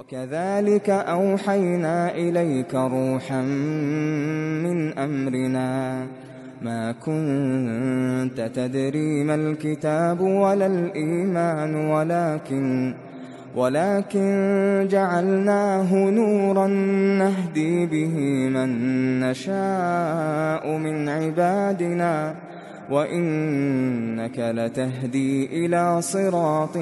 وكذلك أوحينا إليك روحا من أمرنا ما كنت تدري ما الكتاب ولا الإيمان ولكن ولكن جعلناه نورا نهدي به من نشاء من عبادنا وإنك لتهدي إلى صراط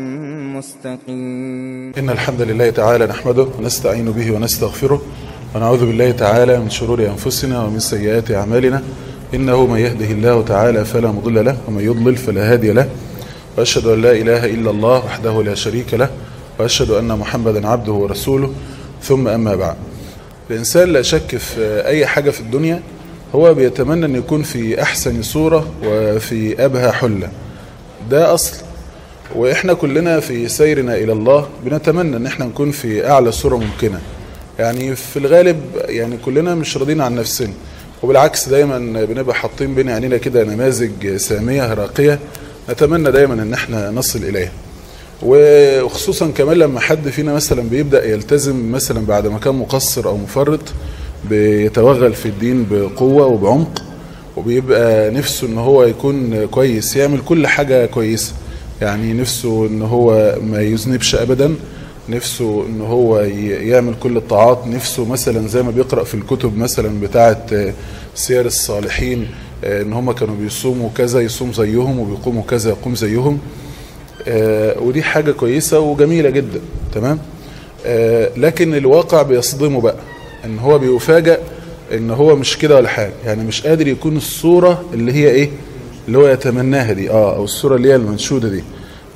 مستقيم إن الحمد لله تعالى نحمده ونستعين به ونستغفره ونعوذ بالله تعالى من شرور أنفسنا ومن سيئات أعمالنا إنه من يهده الله تعالى فلا مضل له ومن يضلل فلا هادي له وأشهد أن لا إله إلا الله وحده لا شريك له وأشهد أن محمدا عبده ورسوله ثم أما بعد الإنسان لا شك في أي حاجة في الدنيا هو بيتمنى أن يكون في أحسن صورة وفي أبهى حلة ده أصل وإحنا كلنا في سيرنا إلى الله بنتمنى أن احنا نكون في أعلى صورة ممكنة يعني في الغالب يعني كلنا مش راضيين عن نفسنا وبالعكس دايما بنبقى حاطين بين عينينا كده نماذج سامية راقية نتمنى دايما ان احنا نصل اليها وخصوصا كمان لما حد فينا مثلا بيبدأ يلتزم مثلا بعد ما كان مقصر او مفرط بيتوغل في الدين بقوة وبعمق وبيبقى نفسه ان هو يكون كويس يعمل كل حاجة كويسة يعني نفسه ان هو ما يذنبش ابدا نفسه ان هو يعمل كل الطاعات نفسه مثلا زي ما بيقرأ في الكتب مثلا بتاعة سير الصالحين ان هم كانوا بيصوموا كذا يصوم زيهم وبيقوموا كذا يقوم زيهم ودي حاجة كويسة وجميلة جدا تمام لكن الواقع بيصدمه بقى ان هو بيفاجأ ان هو مش كده ولا حاجة يعني مش قادر يكون الصورة اللي هي ايه اللي هو يتمناها دي اه او الصورة اللي هي المنشودة دي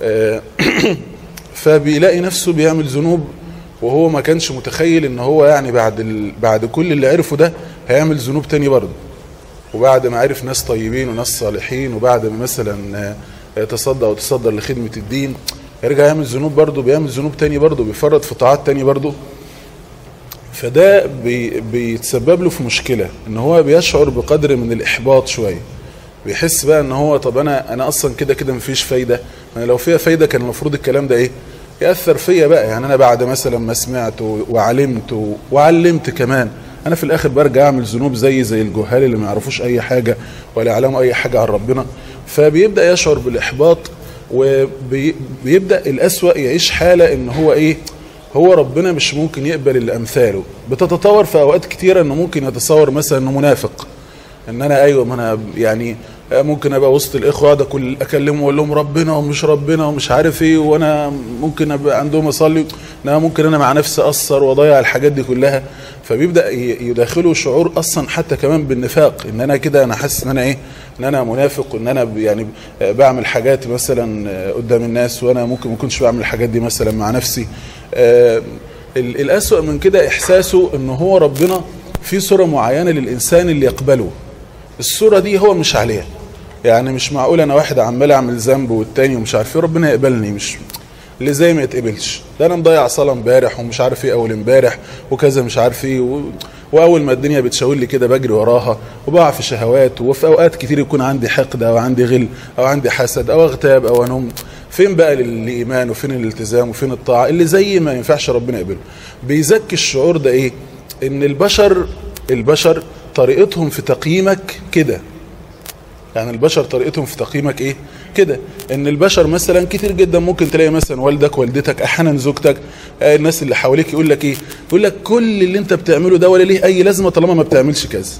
فبيلاقي نفسه بيعمل ذنوب وهو ما كانش متخيل ان هو يعني بعد ال... بعد كل اللي عرفه ده هيعمل ذنوب تاني برضه وبعد ما عرف ناس طيبين وناس صالحين وبعد ما مثلا يتصدى وتصدر لخدمة الدين يرجع يعمل ذنوب برضه بيعمل ذنوب تاني برضه بيفرط في طاعات تاني برضه فده بي... بيتسبب له في مشكلة ان هو بيشعر بقدر من الاحباط شوية بيحس بقى ان هو طب انا انا اصلا كده كده مفيش فايدة انا لو فيها فايدة كان المفروض الكلام ده ايه يأثر فيا بقى يعني انا بعد مثلا ما سمعت وعلمت وعلمت كمان انا في الاخر برجع اعمل ذنوب زي زي الجهال اللي ما يعرفوش اي حاجة ولا يعلموا اي حاجة عن ربنا فبيبدأ يشعر بالاحباط وبيبدأ الاسوأ يعيش حالة ان هو ايه هو ربنا مش ممكن يقبل الامثاله بتتطور في اوقات كتيرة انه ممكن يتصور مثلا انه منافق ان انا ايوه ما انا يعني ممكن ابقى وسط الاخوه اقعد اكل اكلمهم واقول لهم ربنا ومش ربنا ومش عارف ايه وانا ممكن ابقى عندهم اصلي انا ممكن انا مع نفسي اقصر واضيع الحاجات دي كلها فبيبدا يداخله شعور اصلا حتى كمان بالنفاق ان انا كده انا حاسس ان انا ايه ان انا منافق وان انا يعني بعمل حاجات مثلا قدام الناس وانا ممكن ما اكونش بعمل الحاجات دي مثلا مع نفسي الاسوأ من كده احساسه ان هو ربنا في صوره معينه للانسان اللي يقبله الصورة دي هو مش عليها يعني مش معقول انا واحد عمال اعمل ذنب والتاني ومش عارف ايه ربنا يقبلني مش اللي زي ما يتقبلش ده انا مضيع صلاه امبارح ومش عارف ايه اول امبارح وكذا مش عارف ايه و... واول ما الدنيا بتشاور لي كده بجري وراها وبقع في شهوات وفي اوقات كتير يكون عندي حقد او عندي غل او عندي حسد او اغتاب او انوم فين بقى الايمان وفين الالتزام وفين الطاعه اللي زي ما ينفعش ربنا يقبله بيزكي الشعور ده ايه ان البشر البشر طريقتهم في تقييمك كده يعني البشر طريقتهم في تقييمك ايه كده ان البشر مثلا كتير جدا ممكن تلاقي مثلا والدك والدتك احيانا زوجتك آه الناس اللي حواليك يقول لك ايه يقول لك كل اللي انت بتعمله ده ولا ليه اي لازمه طالما ما بتعملش كذا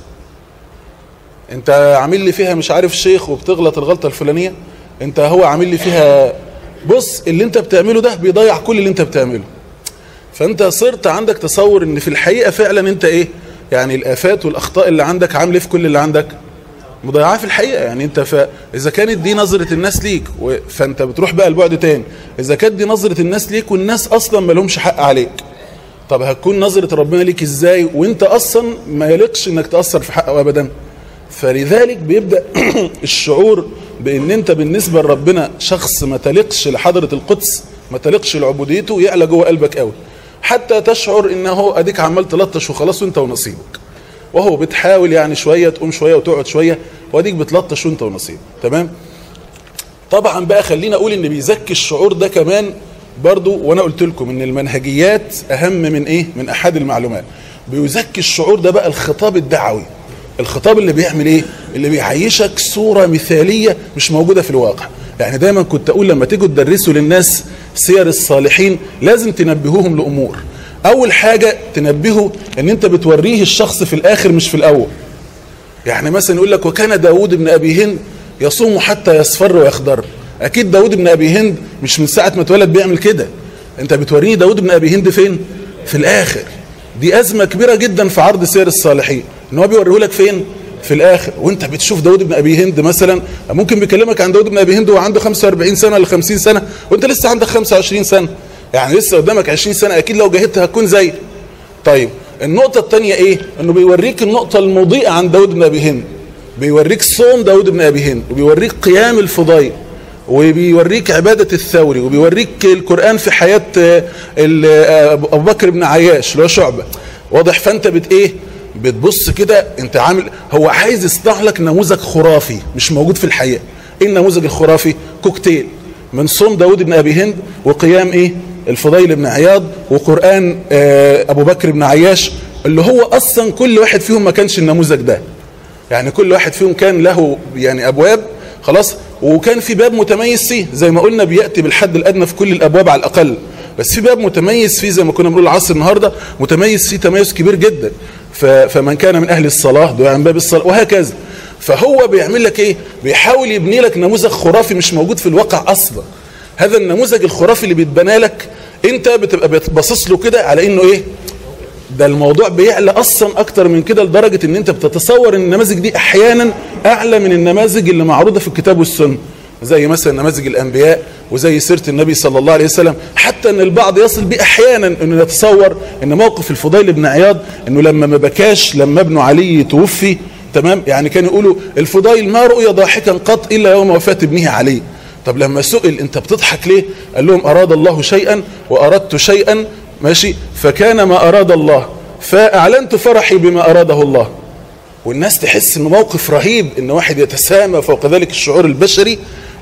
انت عامل لي فيها مش عارف شيخ وبتغلط الغلطه الفلانيه انت هو عامل لي فيها بص اللي انت بتعمله ده بيضيع كل اللي انت بتعمله فانت صرت عندك تصور ان في الحقيقه فعلا انت ايه يعني الافات والاخطاء اللي عندك عامله في كل اللي عندك مضيعاه في الحقيقه يعني انت ف... اذا كانت دي نظره الناس ليك و... فانت بتروح بقى البعد تاني اذا كانت دي نظره الناس ليك والناس اصلا ما لهمش حق عليك طب هتكون نظره ربنا ليك ازاي وانت اصلا ما يليقش انك تاثر في حقه ابدا فلذلك بيبدا الشعور بان انت بالنسبه لربنا شخص ما تليقش لحضره القدس ما تليقش لعبوديته يعلى جوه قلبك قوي حتى تشعر انه اديك عمال تلطش وخلاص وانت ونصيبك وهو بتحاول يعني شوية تقوم شوية وتقعد شوية واديك بتلطش وانت ونصيبك تمام طبعا بقى خلينا اقول ان بيزكي الشعور ده كمان برضو وانا قلت لكم ان المنهجيات اهم من ايه من احد المعلومات بيزكي الشعور ده بقى الخطاب الدعوي الخطاب اللي بيعمل ايه اللي بيعيشك صورة مثالية مش موجودة في الواقع يعني دايما كنت اقول لما تيجوا تدرسوا للناس سير الصالحين لازم تنبهوهم لامور اول حاجة تنبهوا ان انت بتوريه الشخص في الاخر مش في الاول يعني مثلا يقول لك وكان داود بن ابي هند يصوم حتى يصفر ويخضر اكيد داود بن ابي هند مش من ساعة ما اتولد بيعمل كده انت بتوريه داود بن ابي هند فين في الاخر دي ازمة كبيرة جدا في عرض سير الصالحين ان هو بيوريه لك فين في الاخر وانت بتشوف داود بن ابي هند مثلا ممكن بيكلمك عن داود بن ابي هند وهو عنده 45 سنة ولا 50 سنة وانت لسه عندك 25 سنة يعني لسه قدامك 20 سنة اكيد لو جاهدت هتكون زي طيب النقطة الثانية ايه انه بيوريك النقطة المضيئة عن داود بن ابي هند بيوريك صوم داود بن ابي هند وبيوريك قيام الفضيل وبيوريك عبادة الثوري وبيوريك القرآن في حياة أبو بكر بن عياش اللي هو شعبة واضح فأنت بت إيه بتبص كده أنت عامل هو عايز يصنع لك نموذج خرافي مش موجود في الحقيقة إيه النموذج الخرافي كوكتيل من صوم داود بن أبي هند وقيام إيه الفضيل بن عياض وقرآن أبو بكر بن عياش اللي هو أصلا كل واحد فيهم ما كانش النموذج ده يعني كل واحد فيهم كان له يعني أبواب خلاص وكان في باب متميز فيه زي ما قلنا بيأتي بالحد الأدنى في كل الأبواب على الأقل بس في باب متميز فيه زي ما كنا بنقول العصر النهاردة متميز فيه تميز كبير جدا فمن كان من أهل الصلاة دعاء عن باب الصلاة وهكذا فهو بيعمل لك ايه بيحاول يبني لك نموذج خرافي مش موجود في الواقع أصلا هذا النموذج الخرافي اللي بيتبنى لك انت بتبقى بتبصص له كده على انه ايه ده الموضوع بيعلى اصلا اكتر من كده لدرجة ان انت بتتصور ان النماذج دي احيانا اعلى من النماذج اللي معروضة في الكتاب والسنة زي مثلا نماذج الانبياء وزي سيرة النبي صلى الله عليه وسلم حتى ان البعض يصل بيه احيانا انه يتصور ان موقف الفضيل بن عياض انه لما ما بكاش لما ابنه علي توفي تمام يعني كانوا يقولوا الفضيل ما رؤي ضاحكا قط الا يوم وفاة ابنه علي طب لما سئل انت بتضحك ليه قال لهم اراد الله شيئا واردت شيئا ماشي فكان ما اراد الله فاعلنت فرحي بما اراده الله والناس تحس انه موقف رهيب ان واحد يتسامى فوق ذلك الشعور البشري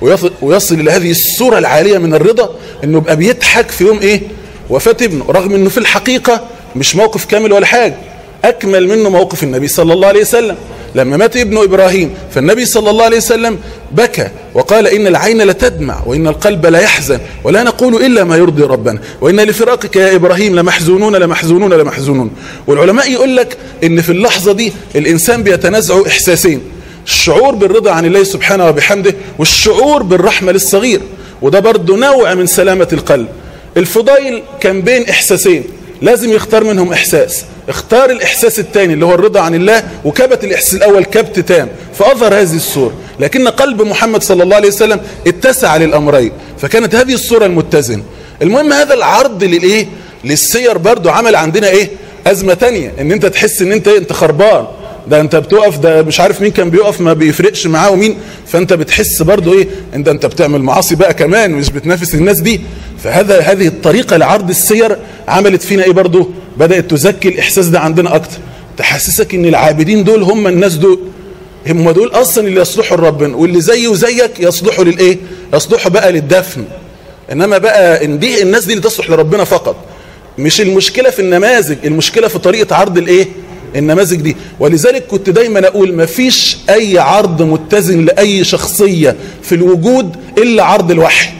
ويصل الى هذه الصورة العالية من الرضا انه بقى بيضحك في يوم ايه وفاة ابنه رغم انه في الحقيقة مش موقف كامل ولا حاجة اكمل منه موقف النبي صلى الله عليه وسلم لما مات ابن إبراهيم فالنبي صلى الله عليه وسلم بكى وقال إن العين لتدمع وإن القلب لا يحزن ولا نقول إلا ما يرضي ربنا وإن لفراقك يا إبراهيم لمحزونون لمحزونون لمحزونون والعلماء يقول لك إن في اللحظة دي الإنسان بيتنازع إحساسين الشعور بالرضا عن الله سبحانه وبحمده والشعور بالرحمة للصغير وده برضه نوع من سلامة القلب الفضيل كان بين إحساسين لازم يختار منهم إحساس اختار الإحساس الثاني اللي هو الرضا عن الله وكبت الإحساس الأول كبت تام فأظهر هذه الصورة لكن قلب محمد صلى الله عليه وسلم اتسع للأمرين فكانت هذه الصورة المتزنة المهم هذا العرض للإيه للسير برضو عمل عندنا إيه أزمة تانية ان انت تحس ان انت انت خربان ده انت بتقف ده مش عارف مين كان بيقف ما بيفرقش معاه ومين فانت بتحس برضو ايه انت انت بتعمل معاصي بقى كمان مش بتنافس الناس دي فهذا هذه الطريقة لعرض السير عملت فينا ايه برضو بدأت تزكي الاحساس ده عندنا اكتر تحسسك ان العابدين دول هم الناس دول هم دول اصلا اللي يصلحوا لربنا واللي زي وزيك يصلحوا للايه يصلحوا بقى للدفن انما بقى ان دي الناس دي اللي تصلح لربنا فقط مش المشكلة في النماذج المشكلة في طريقة عرض الايه النماذج دي ولذلك كنت دايما اقول مفيش اي عرض متزن لاي شخصية في الوجود الا عرض الوحي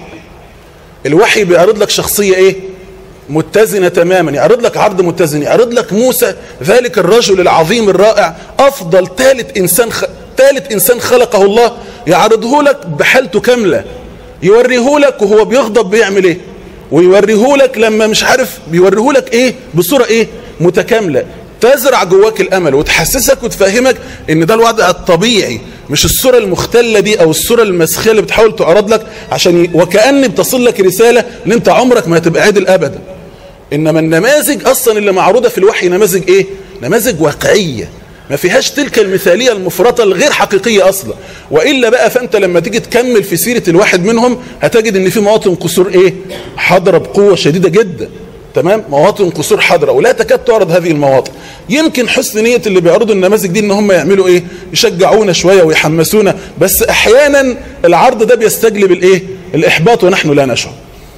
الوحي بيعرض لك شخصية ايه متزنة تماما يعرض لك عرض متزن يعرض لك موسى ذلك الرجل العظيم الرائع افضل ثالث انسان خ... ثالث انسان خلقه الله يعرضه لك بحالته كاملة يوريه لك وهو بيغضب بيعمل ايه ويوريه لك لما مش عارف بيوريه لك ايه بصورة ايه متكاملة تزرع جواك الامل وتحسسك وتفهمك ان ده الوضع الطبيعي مش الصورة المختلة دي او الصورة المسخية اللي بتحاول تعرض لك عشان ي... وكأن بتصل لك رسالة ان انت عمرك ما هتبقى عادل ابدا انما النماذج اصلا اللي معروضة في الوحي نماذج ايه نماذج واقعية ما فيهاش تلك المثالية المفرطة الغير حقيقية اصلا وإلا بقى فانت لما تيجي تكمل في سيرة الواحد منهم هتجد ان في مواطن قصور ايه حاضرة بقوة شديدة جدا تمام مواطن قصور حاضرة ولا تكاد تعرض هذه المواطن يمكن حسن نية اللي بيعرضوا النماذج دي ان هم يعملوا ايه يشجعونا شوية ويحمسونا بس احيانا العرض ده بيستجلب الايه الاحباط ونحن لا نشعر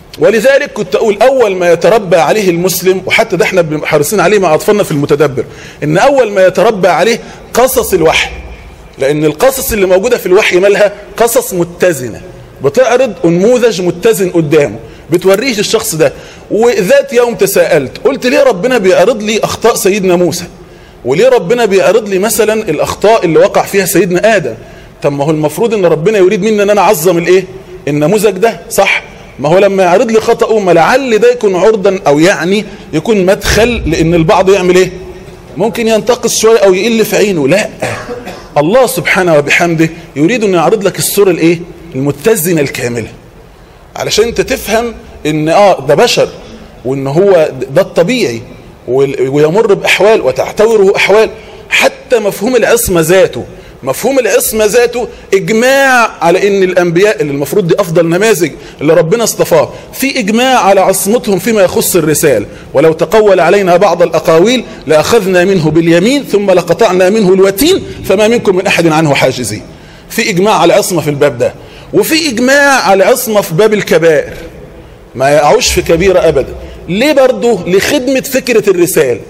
ولذلك كنت اقول اول ما يتربى عليه المسلم وحتى ده احنا حريصين عليه مع اطفالنا في المتدبر ان اول ما يتربى عليه قصص الوحي لان القصص اللي موجوده في الوحي مالها قصص متزنه بتعرض نموذج متزن قدامه بتوريه الشخص ده وذات يوم تساءلت قلت ليه ربنا بيعرض لي اخطاء سيدنا موسى وليه ربنا بيعرض لي مثلا الاخطاء اللي وقع فيها سيدنا ادم طب ما هو المفروض ان ربنا يريد مني ان انا اعظم الايه النموذج ده صح ما هو لما يعرض لي خطأه ما لعل ده يكون عرضا او يعني يكون مدخل لان البعض يعمل ايه ممكن ينتقص شوية او يقل في عينه لا الله سبحانه وبحمده يريد ان يعرض لك الصورة الايه المتزنة الكاملة علشان انت تفهم ان اه ده بشر وان هو ده الطبيعي ويمر باحوال وتعتبره احوال حتى مفهوم العصمة ذاته مفهوم العصمة ذاته اجماع على ان الانبياء اللي المفروض دي افضل نماذج اللي ربنا اصطفاه في اجماع على عصمتهم فيما يخص الرسال ولو تقول علينا بعض الاقاويل لاخذنا منه باليمين ثم لقطعنا منه الوتين فما منكم من احد عنه حاجزين في اجماع على عصمة في الباب ده وفي اجماع على عصمة في باب الكبائر ما يقعوش في كبيرة ابدا ليه برضه لخدمة فكرة الرسالة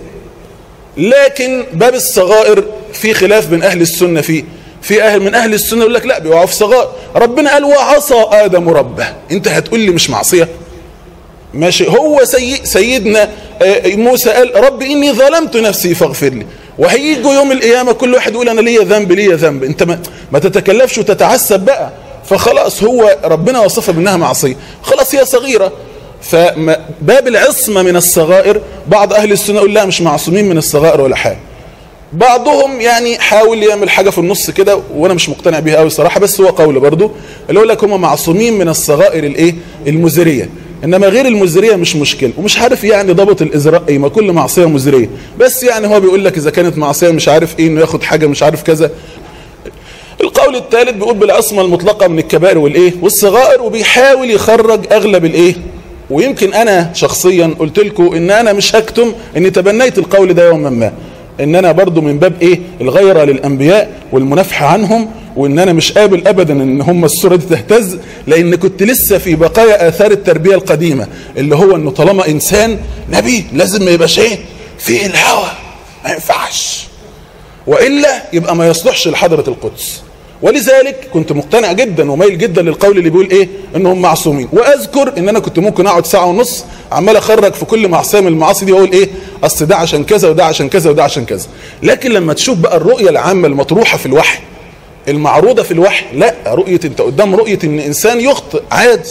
لكن باب الصغائر في خلاف بين اهل السنة فيه في اهل من اهل السنة يقول لك لا بيقعوا في صغائر ربنا قال وعصى ادم ربه انت هتقول لي مش معصية ماشي هو سي سيدنا موسى قال رب اني ظلمت نفسي فاغفر لي وهيجوا يوم القيامة كل واحد يقول انا ليا ذنب ليا ذنب انت ما, ما تتكلفش وتتعسب بقى فخلاص هو ربنا وصفها بانها معصية خلاص هي صغيرة فباب العصمة من الصغائر بعض أهل السنة يقول لا مش معصومين من الصغائر ولا حاجة بعضهم يعني حاول يعمل حاجة في النص كده وأنا مش مقتنع بيها قوي صراحة بس هو قول برضو اللي يقول لك هم معصومين من الصغائر الايه المزرية إنما غير المزرية مش مشكلة ومش عارف يعني ضبط الإزراء إيه ما كل معصية مزرية بس يعني هو بيقول لك إذا كانت معصية مش عارف إيه إنه ياخد حاجة مش عارف كذا القول الثالث بيقول بالعصمة المطلقة من الكبائر والإيه والصغائر وبيحاول يخرج أغلب الإيه ويمكن انا شخصيا قلت لكم ان انا مش هكتم اني تبنيت القول ده يوما ما ان انا برضو من باب ايه الغيرة للانبياء والمنافحة عنهم وان انا مش قابل ابدا ان هم الصورة دي تهتز لان كنت لسه في بقايا اثار التربية القديمة اللي هو انه طالما انسان نبي لازم ما يبقاش ايه في الهوى ما ينفعش والا يبقى ما يصلحش لحضرة القدس ولذلك كنت مقتنع جدا ومايل جدا للقول اللي بيقول ايه انهم معصومين واذكر ان انا كنت ممكن اقعد ساعه ونص عمال اخرج في كل معصيه من المعاصي دي واقول ايه اصل ده عشان كذا وده عشان كذا وده عشان كذا لكن لما تشوف بقى الرؤيه العامه المطروحه في الوحي المعروضه في الوحي لا رؤيه انت قدام رؤيه ان انسان يخطئ عادي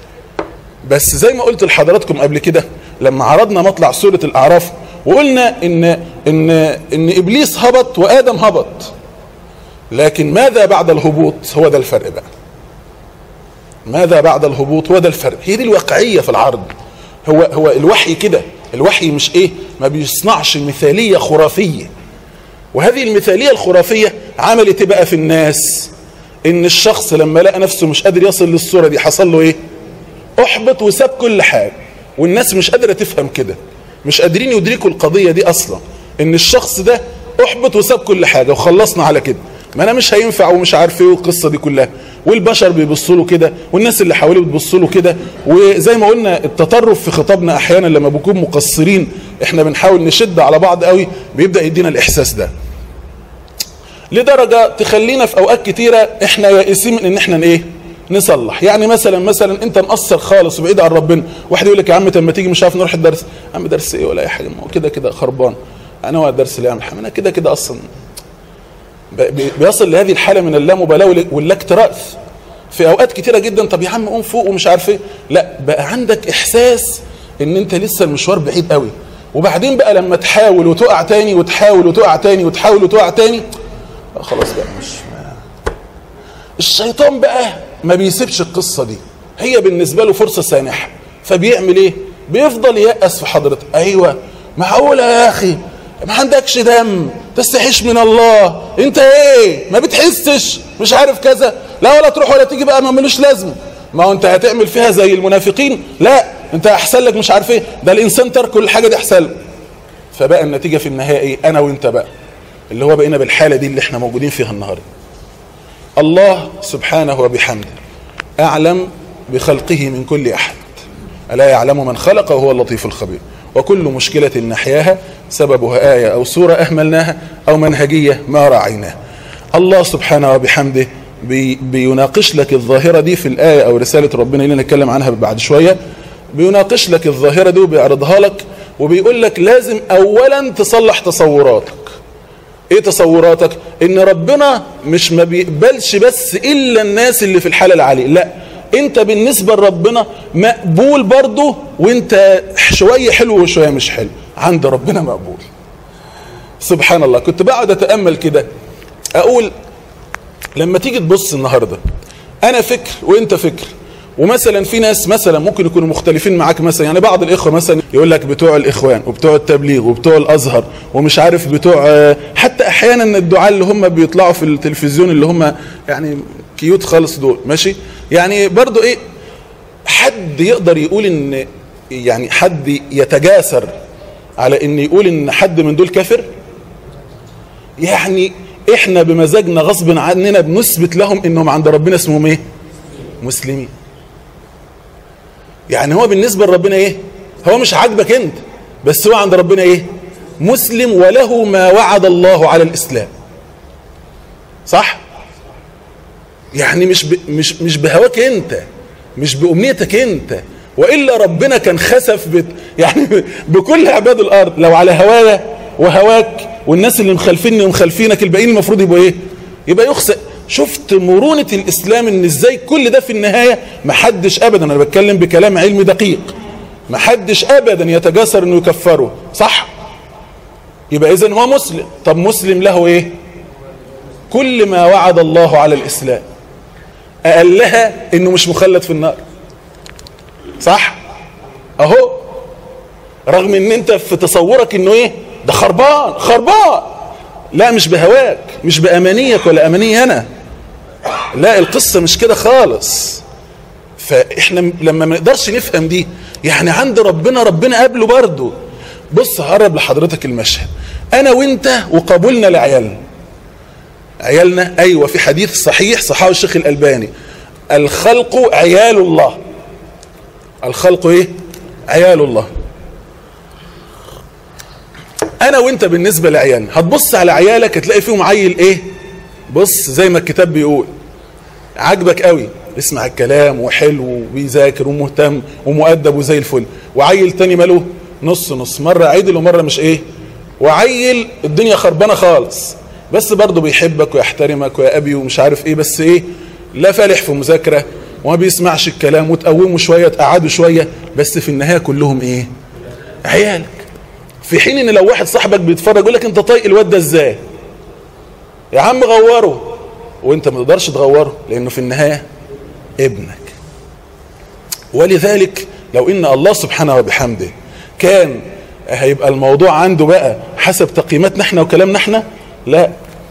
بس زي ما قلت لحضراتكم قبل كده لما عرضنا مطلع سوره الاعراف وقلنا ان ان ان ابليس هبط وادم هبط لكن ماذا بعد الهبوط هو ده الفرق بقى ماذا بعد الهبوط هو ده الفرق هي دي الواقعية في العرض هو هو الوحي كده الوحي مش ايه ما بيصنعش مثالية خرافية وهذه المثالية الخرافية عملت بقى في الناس ان الشخص لما لقى نفسه مش قادر يصل للصورة دي حصل له ايه احبط وساب كل حاجة والناس مش قادرة تفهم كده مش قادرين يدركوا القضية دي اصلا ان الشخص ده احبط وساب كل حاجة وخلصنا على كده ما انا مش هينفع ومش عارف ايه والقصه دي كلها والبشر بيبصوا له كده والناس اللي حواليه بتبص له كده وزي ما قلنا التطرف في خطابنا احيانا لما بنكون مقصرين احنا بنحاول نشد على بعض قوي بيبدا يدينا الاحساس ده لدرجه تخلينا في اوقات كتيره احنا يائسين من ان احنا ايه نصلح يعني مثلا مثلا انت مقصر خالص وبعيد عن ربنا واحد يقول لك يا عم طب ما تيجي مش عارف نروح الدرس يا عم درس ايه ولا اي حاجه ما هو كده كده خربان انا هو الدرس اللي يعمل انا كده كده اصلا بيصل لهذه الحالة من اللامبالاة والاكتراث في اوقات كتيرة جدا طب يا عم قوم فوق ومش عارف ايه لا بقى عندك احساس ان انت لسه المشوار بعيد قوي وبعدين بقى لما تحاول وتقع تاني وتحاول وتقع تاني وتحاول وتقع تاني خلاص بقى مش ما. الشيطان بقى ما بيسيبش القصة دي هي بالنسبة له فرصة سانحة فبيعمل ايه بيفضل يأس في حضرتك ايوه معقولة يا اخي ما عندكش دم تستحيش من الله انت ايه ما بتحسش مش عارف كذا لا ولا تروح ولا تيجي بقى ما ملوش لازمه ما هو انت هتعمل فيها زي المنافقين لا انت احسن لك مش عارف ايه ده الانسان ترك كل حاجه دي احسن له فبقى النتيجه في النهايه ايه انا وانت بقى اللي هو بقينا بالحاله دي اللي احنا موجودين فيها النهارده الله سبحانه وبحمده اعلم بخلقه من كل احد ألا يعلم من خلق وهو اللطيف الخبير وكل مشكلة نحياها سببها آية أو سورة أهملناها أو منهجية ما راعيناها الله سبحانه وبحمده بي بيناقش لك الظاهرة دي في الآية أو رسالة ربنا اللي نتكلم عنها بعد شوية بيناقش لك الظاهرة دي وبيعرضها لك وبيقول لك لازم أولا تصلح تصوراتك ايه تصوراتك ان ربنا مش ما بيقبلش بس الا الناس اللي في الحالة العالية لا انت بالنسبة لربنا مقبول برضه وانت شوية حلو وشوية مش حلو عند ربنا مقبول سبحان الله كنت بقعد اتأمل كده اقول لما تيجي تبص النهاردة انا فكر وانت فكر ومثلا في ناس مثلا ممكن يكونوا مختلفين معاك مثلا يعني بعض الاخوه مثلا يقول لك بتوع الاخوان وبتوع التبليغ وبتوع الازهر ومش عارف بتوع حتى احيانا الدعاء اللي هم بيطلعوا في التلفزيون اللي هم يعني كيوت خالص دول ماشي يعني برضو ايه حد يقدر يقول ان يعني حد يتجاسر على ان يقول ان حد من دول كافر يعني احنا بمزاجنا غصب عننا بنثبت لهم انهم عند ربنا اسمهم ايه مسلمين يعني هو بالنسبة لربنا ايه هو مش عاجبك انت بس هو عند ربنا ايه مسلم وله ما وعد الله على الاسلام صح يعني مش ب... مش مش بهواك انت مش بامنيتك انت والا ربنا كان خسف بت... يعني بكل عباد الارض لو على هوايا وهواك والناس اللي مخالفيني ومخالفينك الباقيين المفروض يبقوا ايه يبقى يخسئ شفت مرونة الإسلام إن إزاي كل ده في النهاية محدش أبدا أنا بتكلم بكلام علمي دقيق محدش أبدا يتجاسر إنه يكفره صح يبقى إذن هو مسلم طب مسلم له إيه كل ما وعد الله على الإسلام أقلها إنه مش مخلد في النار صح أهو رغم إن أنت في تصورك إنه إيه ده خربان خربان لا مش بهواك مش بأمانيك ولا أماني أنا لا القصة مش كده خالص فإحنا لما ما نقدرش نفهم دي يعني عند ربنا ربنا قبله برضه بص هقرب لحضرتك المشهد أنا وإنت وقبولنا لعيالنا عيالنا أيوة في حديث صحيح صحاه الشيخ الألباني الخلق عيال الله الخلق إيه عيال الله انا وانت بالنسبة لعيالنا هتبص على عيالك هتلاقي فيهم عيل ايه بص زي ما الكتاب بيقول عاجبك قوي يسمع الكلام وحلو وبيذاكر ومهتم ومؤدب وزي الفل وعيل تاني ماله نص نص مرة عدل ومرة مش ايه وعيل الدنيا خربانة خالص بس برضه بيحبك ويحترمك ويا ابي ومش عارف ايه بس ايه لا فالح في مذاكرة وما بيسمعش الكلام وتقومه شوية تقعده شوية بس في النهاية كلهم ايه عيالك في حين ان لو واحد صاحبك بيتفرج يقول لك انت طايق الواد ده ازاي يا عم غوره وانت ما تقدرش تغوره لانه في النهايه ابنك ولذلك لو ان الله سبحانه وبحمده كان هيبقى الموضوع عنده بقى حسب تقييماتنا احنا وكلامنا احنا لا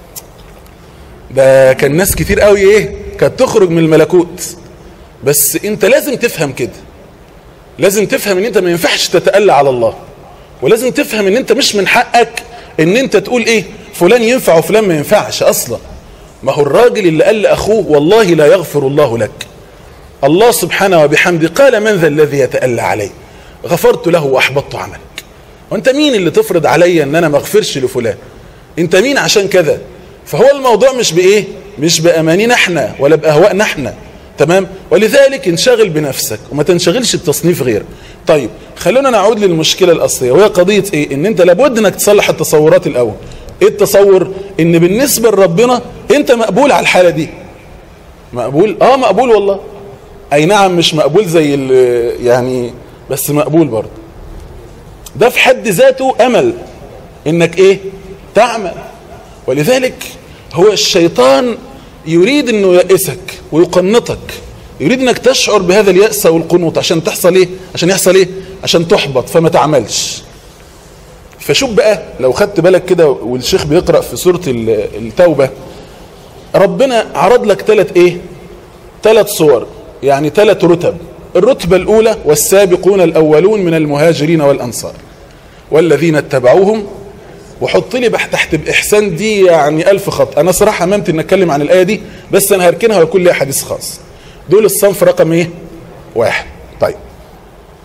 ده كان ناس كتير قوي ايه كانت تخرج من الملكوت بس انت لازم تفهم كده لازم تفهم ان انت ما ينفعش تتألى على الله ولازم تفهم ان انت مش من حقك ان انت تقول ايه فلان ينفع وفلان ما ينفعش اصلا ما هو الراجل اللي قال لاخوه والله لا يغفر الله لك الله سبحانه وبحمده قال من ذا الذي يتألى علي غفرت له واحبطت عملك وانت مين اللي تفرض عليا ان انا ما اغفرش لفلان انت مين عشان كذا فهو الموضوع مش بايه مش بامانينا احنا ولا باهوائنا احنا تمام ولذلك انشغل بنفسك وما تنشغلش بتصنيف غيرك طيب خلونا نعود للمشكلة الأصلية وهي قضية ايه ان انت لابد انك تصلح التصورات الاول ايه التصور ان بالنسبة لربنا انت مقبول على الحالة دي مقبول اه مقبول والله اي نعم مش مقبول زي يعني بس مقبول برضه ده في حد ذاته امل انك ايه تعمل ولذلك هو الشيطان يريد انه يأسك ويقنطك يريد انك تشعر بهذا اليأس والقنوط عشان تحصل ايه عشان يحصل ايه عشان تحبط فما تعملش فشوف بقى لو خدت بالك كده والشيخ بيقرأ في سورة التوبة ربنا عرض لك ثلاث ايه ثلاث صور يعني ثلاث رتب الرتبة الاولى والسابقون الاولون من المهاجرين والانصار والذين اتبعوهم وحط لي تحت بإحسان دي يعني ألف خط أنا صراحة ممت إن أتكلم عن الآية دي بس أنا هركنها ويكون ليها حديث خاص دول الصنف رقم إيه واحد طيب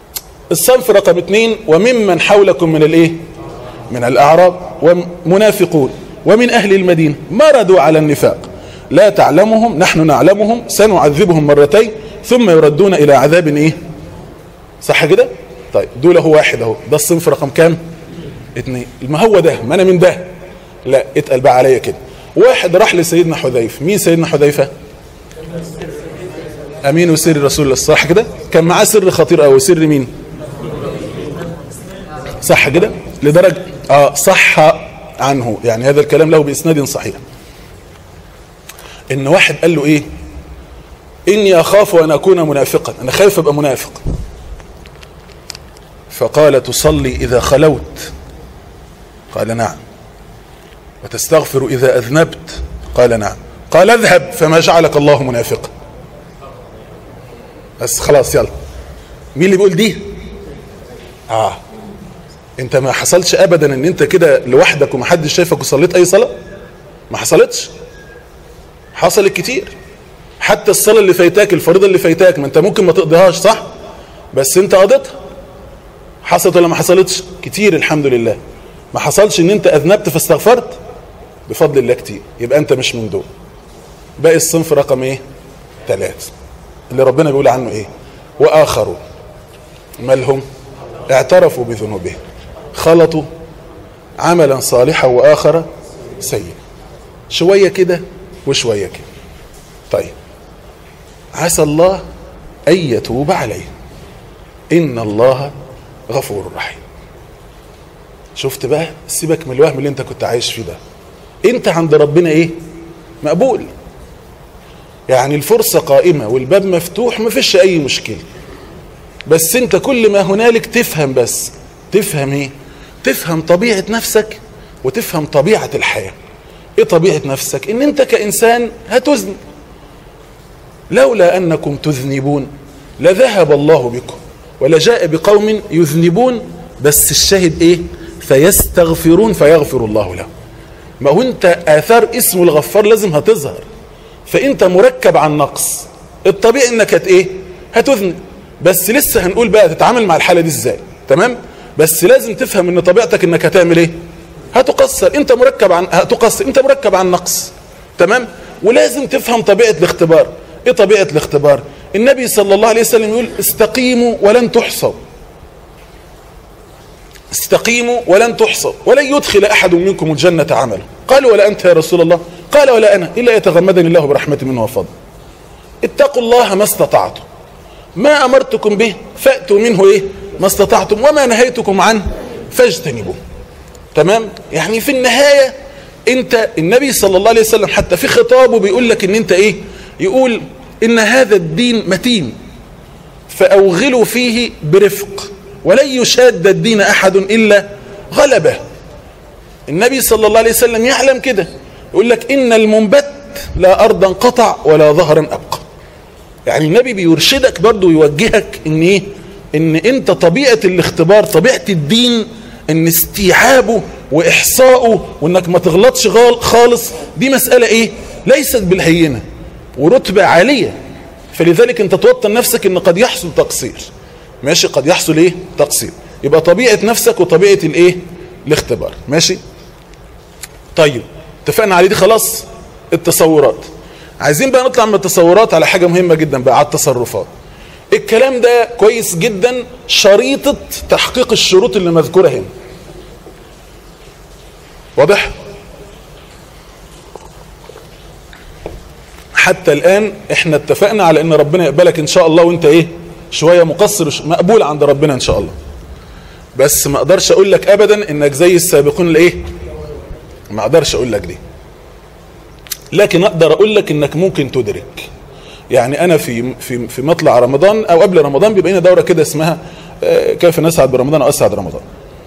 الصنف رقم اثنين وممن حولكم من الايه من الاعراب ومنافقون ومن اهل المدينه مردوا على النفاق لا تعلمهم نحن نعلمهم سنعذبهم مرتين ثم يردون الى عذاب ايه صح كده طيب دول هو واحد اهو ده الصنف رقم كام اتنين ما هو ده ما انا من ده لا اتقل بقى عليا كده واحد راح لسيدنا حذيفه مين سيدنا حذيفه امين وسر رسول الله صح كده كان معاه سر خطير قوي سر مين صح كده لدرجه اه صح عنه يعني هذا الكلام له باسناد صحيح ان واحد قال له ايه اني اخاف ان اكون منافقا انا خايف ابقى منافق فقال تصلي اذا خلوت قال نعم وتستغفر اذا اذنبت قال نعم قال اذهب فما جعلك الله منافقا بس خلاص يلا مين اللي بيقول دي اه انت ما حصلش ابدا ان انت كده لوحدك ومحدش شايفك وصليت اي صلاه ما حصلتش حصلت كتير حتى الصلاه اللي فايتاك الفريضه اللي فايتاك ما انت ممكن ما تقضيهاش صح بس انت قضيتها حصلت ولا ما حصلتش كتير الحمد لله ما حصلش ان انت اذنبت فاستغفرت بفضل الله كتير يبقى انت مش من دول باقي الصنف رقم ايه ثلاثة اللي ربنا بيقول عنه ايه واخرون مالهم اعترفوا بذنوبهم خلطوا عملا صالحا واخر سيئا شويه كده وشويه كده طيب عسى الله ان يتوب عليه ان الله غفور رحيم شفت بقى سيبك من الوهم اللي انت كنت عايش فيه ده انت عند ربنا ايه مقبول يعني الفرصة قائمة والباب مفتوح مفيش اي مشكلة بس انت كل ما هنالك تفهم بس تفهم ايه تفهم طبيعة نفسك وتفهم طبيعة الحياة ايه طبيعة نفسك ان انت كإنسان هتذنب لولا انكم تذنبون لذهب الله بكم ولجاء بقوم يذنبون بس الشاهد ايه فيستغفرون فيغفر الله لهم ما هو انت اثار اسم الغفار لازم هتظهر فانت مركب عن نقص الطبيعي انك هت ايه هتذنب بس لسه هنقول بقى تتعامل مع الحاله دي ازاي تمام بس لازم تفهم ان طبيعتك انك هتعمل ايه هتقصر انت مركب عن هتقصر انت مركب عن نقص تمام ولازم تفهم طبيعه الاختبار ايه طبيعه الاختبار النبي صلى الله عليه وسلم يقول استقيموا ولن تحصوا استقيموا ولن تحصوا ولن يدخل احد منكم الجنه عمله قالوا ولا انت يا رسول الله قال ولا انا الا يتغمدني الله برحمه منه وفضل اتقوا الله ما استطعتم ما امرتكم به فاتوا منه ايه ما استطعتم وما نهيتكم عنه فاجتنبوه تمام يعني في النهايه انت النبي صلى الله عليه وسلم حتى في خطابه بيقول لك ان انت ايه يقول ان هذا الدين متين فاوغلوا فيه برفق ولن يشاد الدين احد الا غلبه النبي صلى الله عليه وسلم يعلم كده يقول لك ان المنبت لا ارضا قطع ولا ظهرا ابقى يعني النبي بيرشدك برضه ويوجهك ان ايه ان انت طبيعه الاختبار طبيعه الدين ان استيعابه واحصائه وانك ما تغلطش خالص دي مساله ايه ليست بالهينه ورتبه عاليه فلذلك انت توطن نفسك ان قد يحصل تقصير ماشي قد يحصل ايه تقصير يبقى طبيعه نفسك وطبيعه الايه الاختبار ماشي طيب اتفقنا عليه دي خلاص التصورات عايزين بقى نطلع من التصورات على حاجه مهمه جدا بقى على التصرفات الكلام ده كويس جدا شريطه تحقيق الشروط اللي مذكوره هنا واضح حتى الان احنا اتفقنا على ان ربنا يقبلك ان شاء الله وانت ايه شويه مقصر مقبول عند ربنا ان شاء الله بس ما اقدرش اقول لك ابدا انك زي السابقون الايه ما اقدرش اقول لك دي لكن اقدر اقول لك انك ممكن تدرك يعني انا في في في مطلع رمضان او قبل رمضان بيبقى لنا دوره كده اسمها كيف نسعد برمضان او اسعد رمضان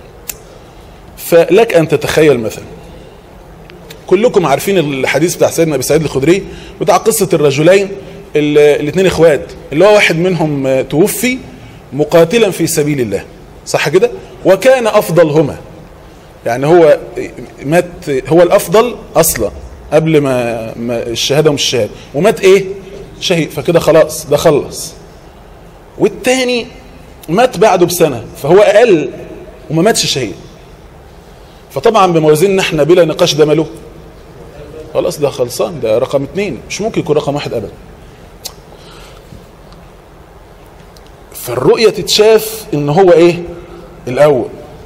فلك ان تتخيل مثلا كلكم عارفين الحديث بتاع سيدنا ابي سعيد الخدري بتاع قصه الرجلين الاثنين اخوات اللي هو واحد منهم توفي مقاتلا في سبيل الله صح كده وكان افضلهما يعني هو مات هو الافضل اصلا قبل ما, ما الشهاده ومش الشهاده ومات ايه شهيد فكده خلاص ده خلص والتاني مات بعده بسنة فهو أقل وما ماتش شهيد فطبعا بموازيننا احنا بلا نقاش ده ماله خلاص ده خلصان ده رقم اتنين مش ممكن يكون رقم واحد ابدا فالرؤية تتشاف ان هو ايه الاول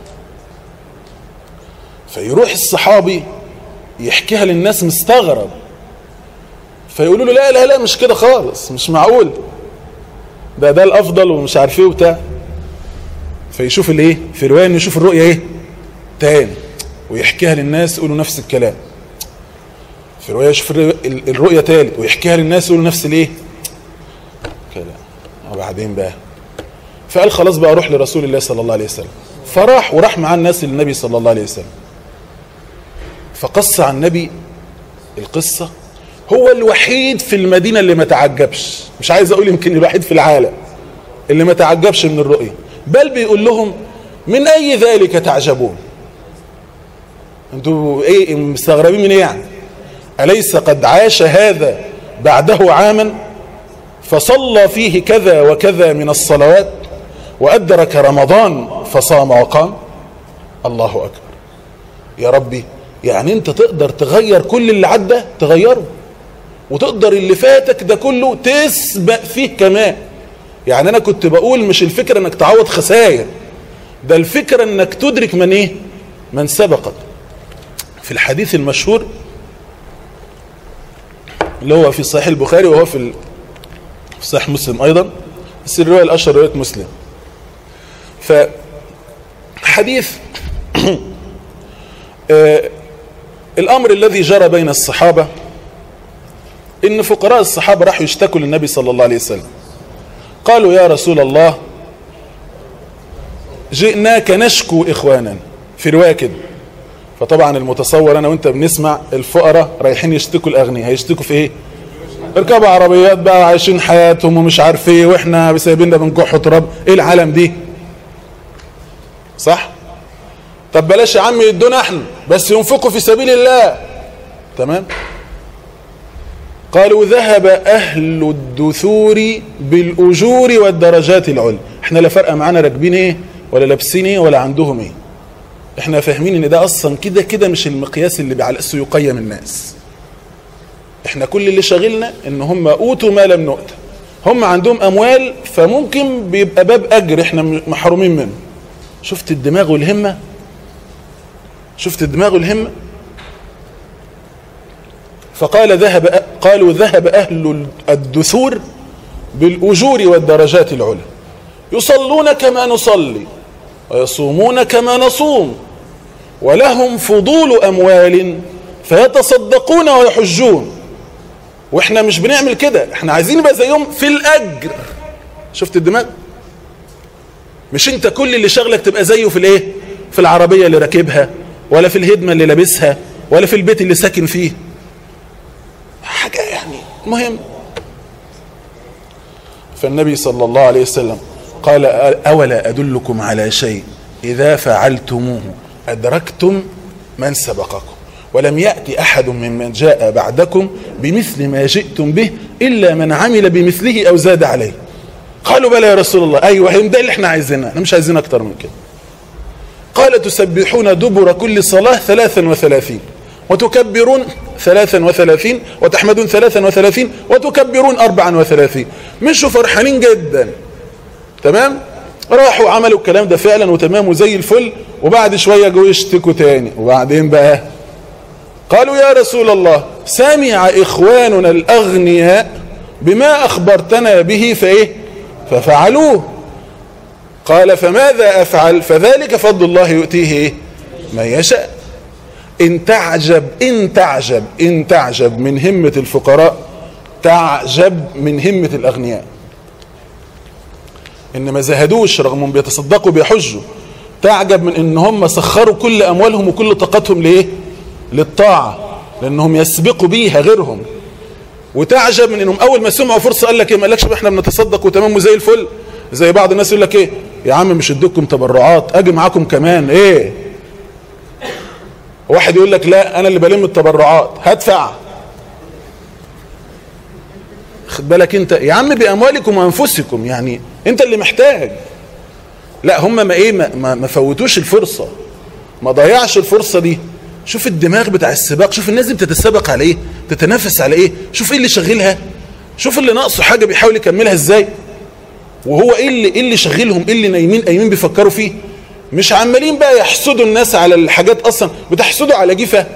فيروح الصحابي يحكيها للناس مستغرب فيقولوا له لا لا لا مش كده خالص مش معقول ده ده الافضل ومش عارف ايه وبتاع فيشوف الايه في روايه انه يشوف الرؤيه ايه تاني ويحكيها للناس يقولوا نفس الكلام في روايه يشوف الرؤيه تالت ويحكيها للناس يقولوا نفس الايه كلام وبعدين بقى فقال خلاص بقى اروح لرسول الله صلى الله عليه وسلم فراح وراح مع الناس للنبي صلى الله عليه وسلم فقص عن النبي القصه هو الوحيد في المدينه اللي ما تعجبش مش عايز اقول يمكن الوحيد في العالم اللي ما تعجبش من الرؤيه بل بيقول لهم من اي ذلك تعجبون انتوا ايه مستغربين من ايه يعني اليس قد عاش هذا بعده عاما فصلى فيه كذا وكذا من الصلوات وادرك رمضان فصام وقام الله اكبر يا ربي يعني انت تقدر تغير كل اللي عدى تغيره وتقدر اللي فاتك ده كله تسبق فيه كمان يعني انا كنت بقول مش الفكرة انك تعوض خسائر ده الفكرة انك تدرك من ايه من سبقك في الحديث المشهور اللي هو في صحيح البخاري وهو في صحيح مسلم ايضا بس الرواية الاشهر رواية مسلم فحديث آه الامر الذي جرى بين الصحابة ان فقراء الصحابة راحوا يشتكوا للنبي صلى الله عليه وسلم قالوا يا رسول الله جئناك نشكو اخوانا في رواية كده فطبعا المتصور انا وانت بنسمع الفقراء رايحين يشتكوا الاغنياء هيشتكوا في ايه اركبوا عربيات بقى عايشين حياتهم ومش عارف ايه واحنا سايبيننا بنكح تراب ايه العالم دي صح طب بلاش يا عم يدونا احنا بس ينفقوا في سبيل الله تمام قالوا ذهب أهل الدثور بالأجور والدرجات العلى احنا لا فرق معانا راكبين ايه ولا لابسين ايه ولا عندهم ايه احنا فاهمين ان ده اصلا كده كده مش المقياس اللي على اسه يقيم الناس احنا كل اللي شاغلنا ان هم اوتوا ما لم نؤت هم عندهم اموال فممكن بيبقى باب اجر احنا محرومين منه شفت الدماغ والهمه شفت الدماغ والهمه فقال ذهب قالوا ذهب أهل الدثور بالأجور والدرجات العلى يصلون كما نصلي ويصومون كما نصوم ولهم فضول أموال فيتصدقون ويحجون واحنا مش بنعمل كده احنا عايزين نبقى زيهم في الأجر شفت الدماغ مش انت كل اللي شغلك تبقى زيه في الايه في العربية اللي راكبها ولا في الهدمة اللي لابسها ولا في البيت اللي ساكن فيه حاجة يعني مهم فالنبي صلى الله عليه وسلم قال أولا أدلكم على شيء إذا فعلتموه أدركتم من سبقكم ولم يأتي أحد ممن جاء بعدكم بمثل ما جئتم به إلا من عمل بمثله أو زاد عليه قالوا بلى يا رسول الله أيوة هم ده اللي احنا عايزينه احنا مش عايزين أكتر من كده قال تسبحون دبر كل صلاة ثلاثا وثلاثين وتكبرون ثلاثا وثلاثين وتحمدون ثلاثا وثلاثين وتكبرون أربعا وثلاثين مشوا فرحانين جدا تمام راحوا عملوا الكلام ده فعلا وتمام وزي الفل وبعد شوية جو يشتكوا تاني وبعدين بقى قالوا يا رسول الله سمع إخواننا الأغنياء بما أخبرتنا به فإيه ففعلوه قال فماذا أفعل فذلك فضل الله يؤتيه إيه؟ ما يشاء إن تعجب إن تعجب إن تعجب من همة الفقراء تعجب من همة الأغنياء إن ما زهدوش رغم هم بيتصدقوا بيحجوا تعجب من إن هم سخروا كل أموالهم وكل طاقتهم لإيه للطاعة لأنهم يسبقوا بيها غيرهم وتعجب من إنهم أول ما سمعوا فرصة قال لك إيه ما قالكش إحنا بنتصدق وتمام وزي الفل زي بعض الناس يقول لك إيه يا عم مش ادوكم تبرعات أجي معاكم كمان إيه واحد يقول لك لا انا اللي بلم التبرعات هدفع خد بالك انت يا عم باموالكم وانفسكم يعني انت اللي محتاج لا هم ما ايه ما, ما, ما فوتوش الفرصه ما ضيعش الفرصه دي شوف الدماغ بتاع السباق شوف الناس دي بتتسابق على ايه تتنافس على ايه شوف ايه اللي شغلها شوف اللي ناقصه حاجه بيحاول يكملها ازاي وهو ايه اللي ايه اللي شغلهم ايه اللي نايمين قايمين بيفكروا فيه مش عمالين بقى يحسدوا الناس على الحاجات اصلا بتحسدوا على جيفه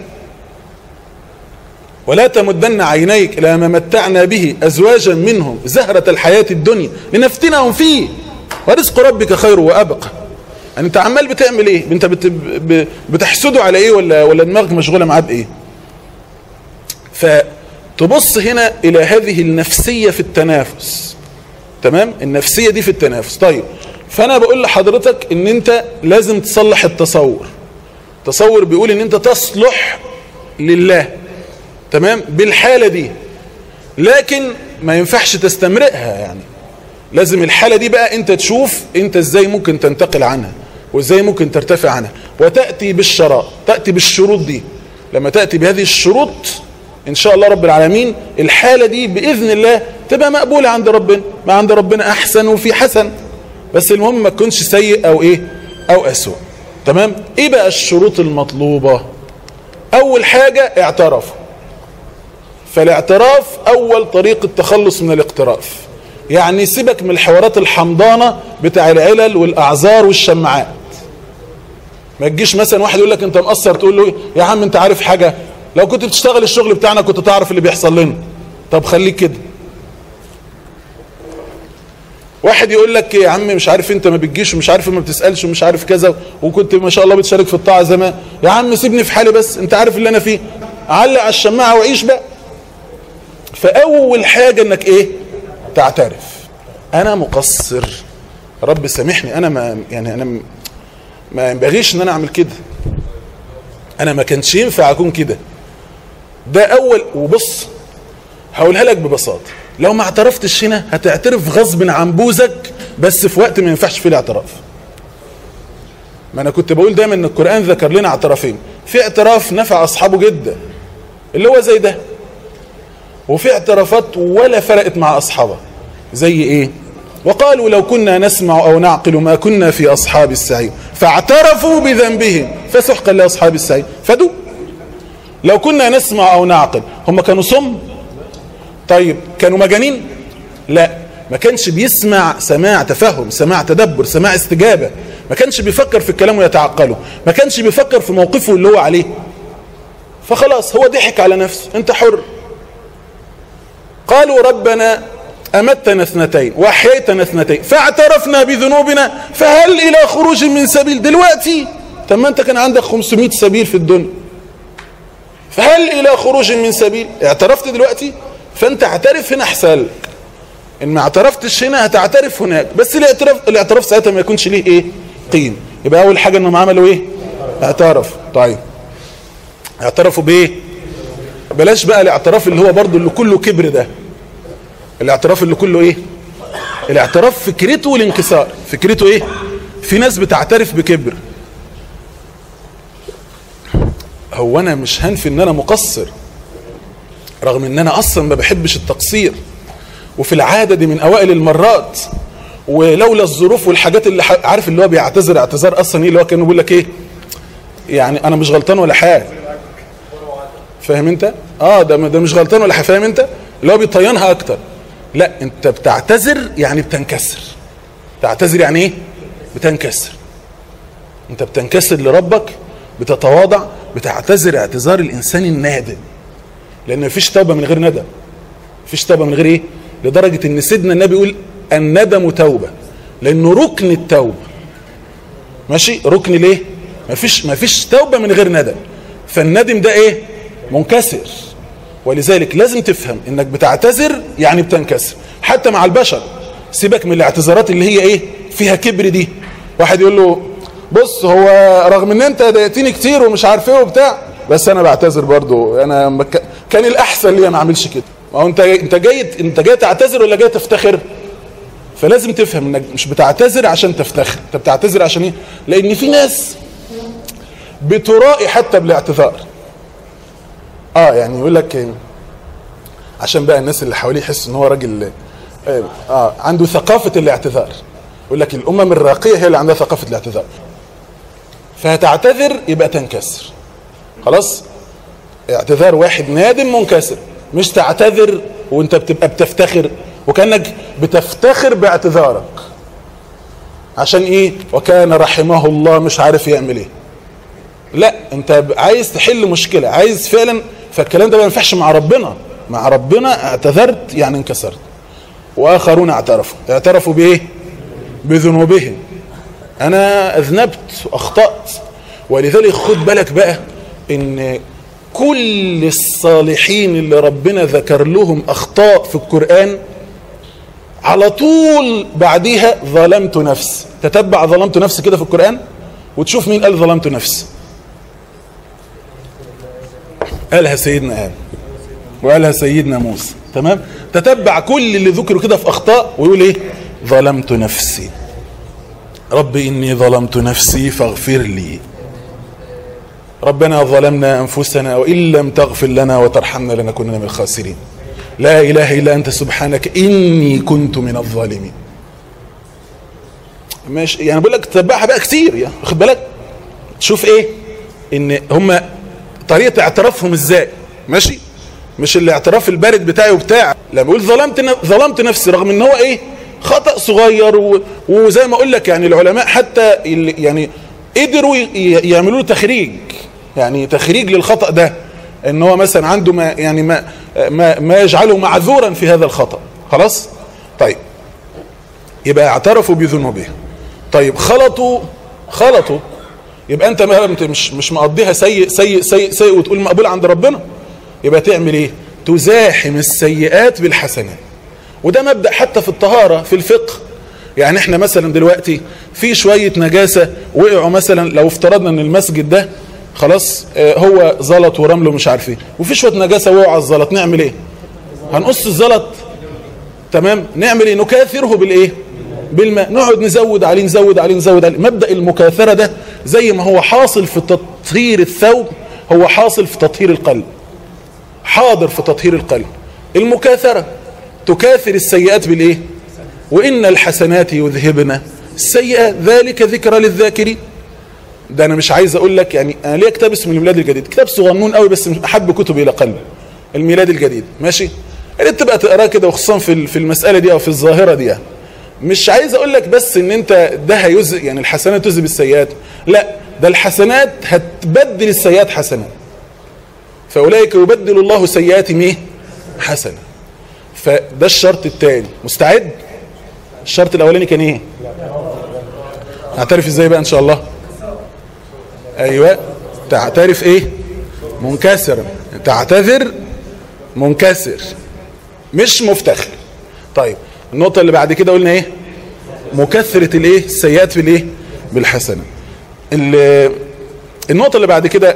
ولا تمدن عينيك الى ما متعنا به ازواجا منهم زهرة الحياة الدنيا لنفتنهم فيه ورزق ربك خير وابقى يعني انت عمال بتعمل ايه انت بت ب- بتحسده على ايه ولا ولا دماغك مشغوله معاه بايه فتبص هنا الى هذه النفسيه في التنافس تمام النفسيه دي في التنافس طيب فانا بقول لحضرتك ان انت لازم تصلح التصور تصور بيقول ان انت تصلح لله تمام بالحاله دي لكن ما ينفعش تستمرئها يعني لازم الحالة دي بقى انت تشوف انت ازاي ممكن تنتقل عنها وازاي ممكن ترتفع عنها وتأتي بالشراء تأتي بالشروط دي لما تأتي بهذه الشروط ان شاء الله رب العالمين الحالة دي بإذن الله تبقى مقبولة عند ربنا ما عند ربنا احسن وفي حسن بس المهم ما تكونش سيء او ايه او اسوء تمام ايه بقى الشروط المطلوبة اول حاجة اعترفوا فالاعتراف اول طريق التخلص من الاقتراف يعني سيبك من الحوارات الحمضانه بتاع العلل والاعذار والشماعات ما تجيش مثلا واحد يقول لك انت مقصر تقول له يا عم انت عارف حاجه لو كنت بتشتغل الشغل بتاعنا كنت تعرف اللي بيحصل لنا طب خليك كده واحد يقول لك يا عم مش عارف انت ما بتجيش ومش عارف ما بتسالش ومش عارف كذا وكنت ما شاء الله بتشارك في الطاعه زمان يا عم سيبني في حالي بس انت عارف اللي انا فيه علق على الشماعه وعيش بقى فاول حاجه انك ايه تعترف انا مقصر رب سامحني انا ما يعني انا م- ما ينبغيش ان انا اعمل كده انا ما كانش ينفع اكون كده ده اول وبص هقولها لك ببساطه لو ما اعترفتش هنا هتعترف غصب عن بوزك بس في وقت ما ينفعش فيه الاعتراف ما انا كنت بقول دايما ان القران ذكر لنا اعترافين في اعتراف نفع اصحابه جدا اللي هو زي ده وفي اعترافات ولا فرقت مع اصحابها زي ايه وقالوا لو كنا نسمع او نعقل ما كنا في اصحاب السعير فاعترفوا بذنبهم فسحقا لاصحاب السعير فدوا لو كنا نسمع او نعقل هم كانوا صم طيب كانوا مجانين لا ما كانش بيسمع سماع تفهم سماع تدبر سماع استجابة ما كانش بيفكر في الكلام ويتعقله ما كانش بيفكر في موقفه اللي هو عليه فخلاص هو ضحك على نفسه انت حر قالوا ربنا أمتنا اثنتين وأحييتنا اثنتين فاعترفنا بذنوبنا فهل إلى خروج من سبيل دلوقتي طب ما أنت كان عندك 500 سبيل في الدنيا فهل إلى خروج من سبيل اعترفت دلوقتي فأنت اعترف هنا أحسن لك إن ما اعترفتش هنا هتعترف هناك بس الاعتراف الاعتراف ساعتها ما يكونش ليه إيه قيم يبقى أول حاجة إنهم عملوا إيه اعترف طيب اعترفوا بإيه بلاش بقى الاعتراف اللي هو برضو اللي كله كبر ده الاعتراف اللي كله ايه الاعتراف فكرته الانكسار فكرته ايه في ناس بتعترف بكبر هو انا مش هنفي ان انا مقصر رغم ان انا اصلا ما بحبش التقصير وفي العاده دي من اوائل المرات ولولا الظروف والحاجات اللي ح- عارف اللي هو بيعتذر اعتذار اصلا ايه اللي هو كان بيقول لك ايه يعني انا مش غلطان ولا حاجه فاهم انت اه ده ده مش غلطان ولا حاجة، فاهم انت اللي هو بيطينها اكتر لا انت بتعتذر يعني بتنكسر تعتذر يعني ايه بتنكسر انت بتنكسر لربك بتتواضع بتعتذر اعتذار الانسان النادم لان مفيش توبه من غير ندم مفيش توبه من غير ايه لدرجه ان سيدنا النبي يقول الندم توبه لانه ركن التوبه ماشي ركن ليه مفيش مفيش توبه من غير ندم فالندم ده ايه منكسر ولذلك لازم تفهم انك بتعتذر يعني بتنكسر حتى مع البشر سيبك من الاعتذارات اللي هي ايه فيها كبر دي واحد يقول له بص هو رغم ان انت ضايقتني كتير ومش عارف ايه وبتاع بس انا بعتذر برضو انا ما ك- كان الاحسن ليا ما اعملش كده ما هو انت انت جاي انت جاي تعتذر ولا جاي تفتخر فلازم تفهم انك مش بتعتذر عشان تفتخر انت بتعتذر عشان ايه لان في ناس بترائي حتى بالاعتذار اه يعني يقول لك إيه، عشان بقى الناس اللي حواليه يحس ان هو راجل آه, اه عنده ثقافه الاعتذار يقول لك الامم الراقيه هي اللي عندها ثقافه الاعتذار فهتعتذر يبقى تنكسر خلاص اعتذار واحد نادم منكسر مش تعتذر وانت بتبقى بتفتخر وكانك بتفتخر باعتذارك عشان ايه وكان رحمه الله مش عارف يعمل ايه لا انت عايز تحل مشكله عايز فعلا فالكلام ده ما ينفعش مع ربنا مع ربنا اعتذرت يعني انكسرت واخرون اعترفوا اعترفوا بايه بذنوبهم انا اذنبت واخطات ولذلك خد بالك بقى ان كل الصالحين اللي ربنا ذكر لهم اخطاء في القران على طول بعديها ظلمت نفسي تتبع ظلمت نفسي كده في القران وتشوف مين قال ظلمت نفسي قالها سيدنا آدم وقالها سيدنا موسى تمام تتبع كل اللي ذكروا كده في اخطاء ويقول ايه ظلمت نفسي رب اني ظلمت نفسي فاغفر لي ربنا ظلمنا انفسنا وان لم تغفر لنا وترحمنا لنكونن من الخاسرين لا اله الا انت سبحانك اني كنت من الظالمين ماشي يعني بقول لك تتبعها بقى كتير يعني واخد بالك تشوف ايه ان هم طريقه اعترافهم ازاي ماشي مش الاعتراف البارد بتاعي وبتاع لما يقول ظلمت ن- ظلمت نفسي رغم ان هو ايه خطا صغير و... وزي ما اقول لك يعني العلماء حتى اللي يعني قدروا ي... ي- يعملوا له تخريج يعني تخريج للخطا ده ان هو مثلا عنده ما يعني ما ما, ما يجعله معذورا في هذا الخطا خلاص طيب يبقى اعترفوا بذنوبهم طيب خلطوا خلطوا يبقى انت ما انت مش مش مقضيها سيء سيء سيء سيء وتقول مقبول عند ربنا يبقى تعمل ايه تزاحم السيئات بالحسنات وده مبدا حتى في الطهاره في الفقه يعني احنا مثلا دلوقتي في شويه نجاسه وقعوا مثلا لو افترضنا ان المسجد ده خلاص اه هو زلط ورمل ومش عارف ايه وفي شويه نجاسه وقعوا على الزلط نعمل ايه هنقص الزلط تمام نعمل ايه نكاثره بالايه بالماء نقعد نزود عليه نزود عليه نزود عليه مبدا المكاثره ده زي ما هو حاصل في تطهير الثوب هو حاصل في تطهير القلب حاضر في تطهير القلب المكاثره تكاثر السيئات بالايه وان الحسنات يذهبن السيئات ذلك ذكرى للذاكرين ده انا مش عايز اقول لك يعني انا ليا كتاب اسمه الميلاد الجديد كتاب صغنون قوي بس احب كتبي الى قلبي الميلاد الجديد ماشي يا ريت تبقى تقراه كده وخصوصا في في المساله دي او في الظاهره دي يعني. مش عايز اقول لك بس ان انت ده هيز يعني الحسنات تذهب السيئات لا ده الحسنات هتبدل السيئات حسنات فاولئك يبدل الله سيئاتهم ايه حسنه فده الشرط الثاني مستعد الشرط الاولاني كان ايه هعترف ازاي بقى ان شاء الله ايوه تعترف ايه منكسرا تعتذر منكسر مش مفتخر طيب النقطة اللي بعد كده قلنا ايه مكثرة الايه السيئات في الايه بالحسنة النقطة اللي بعد كده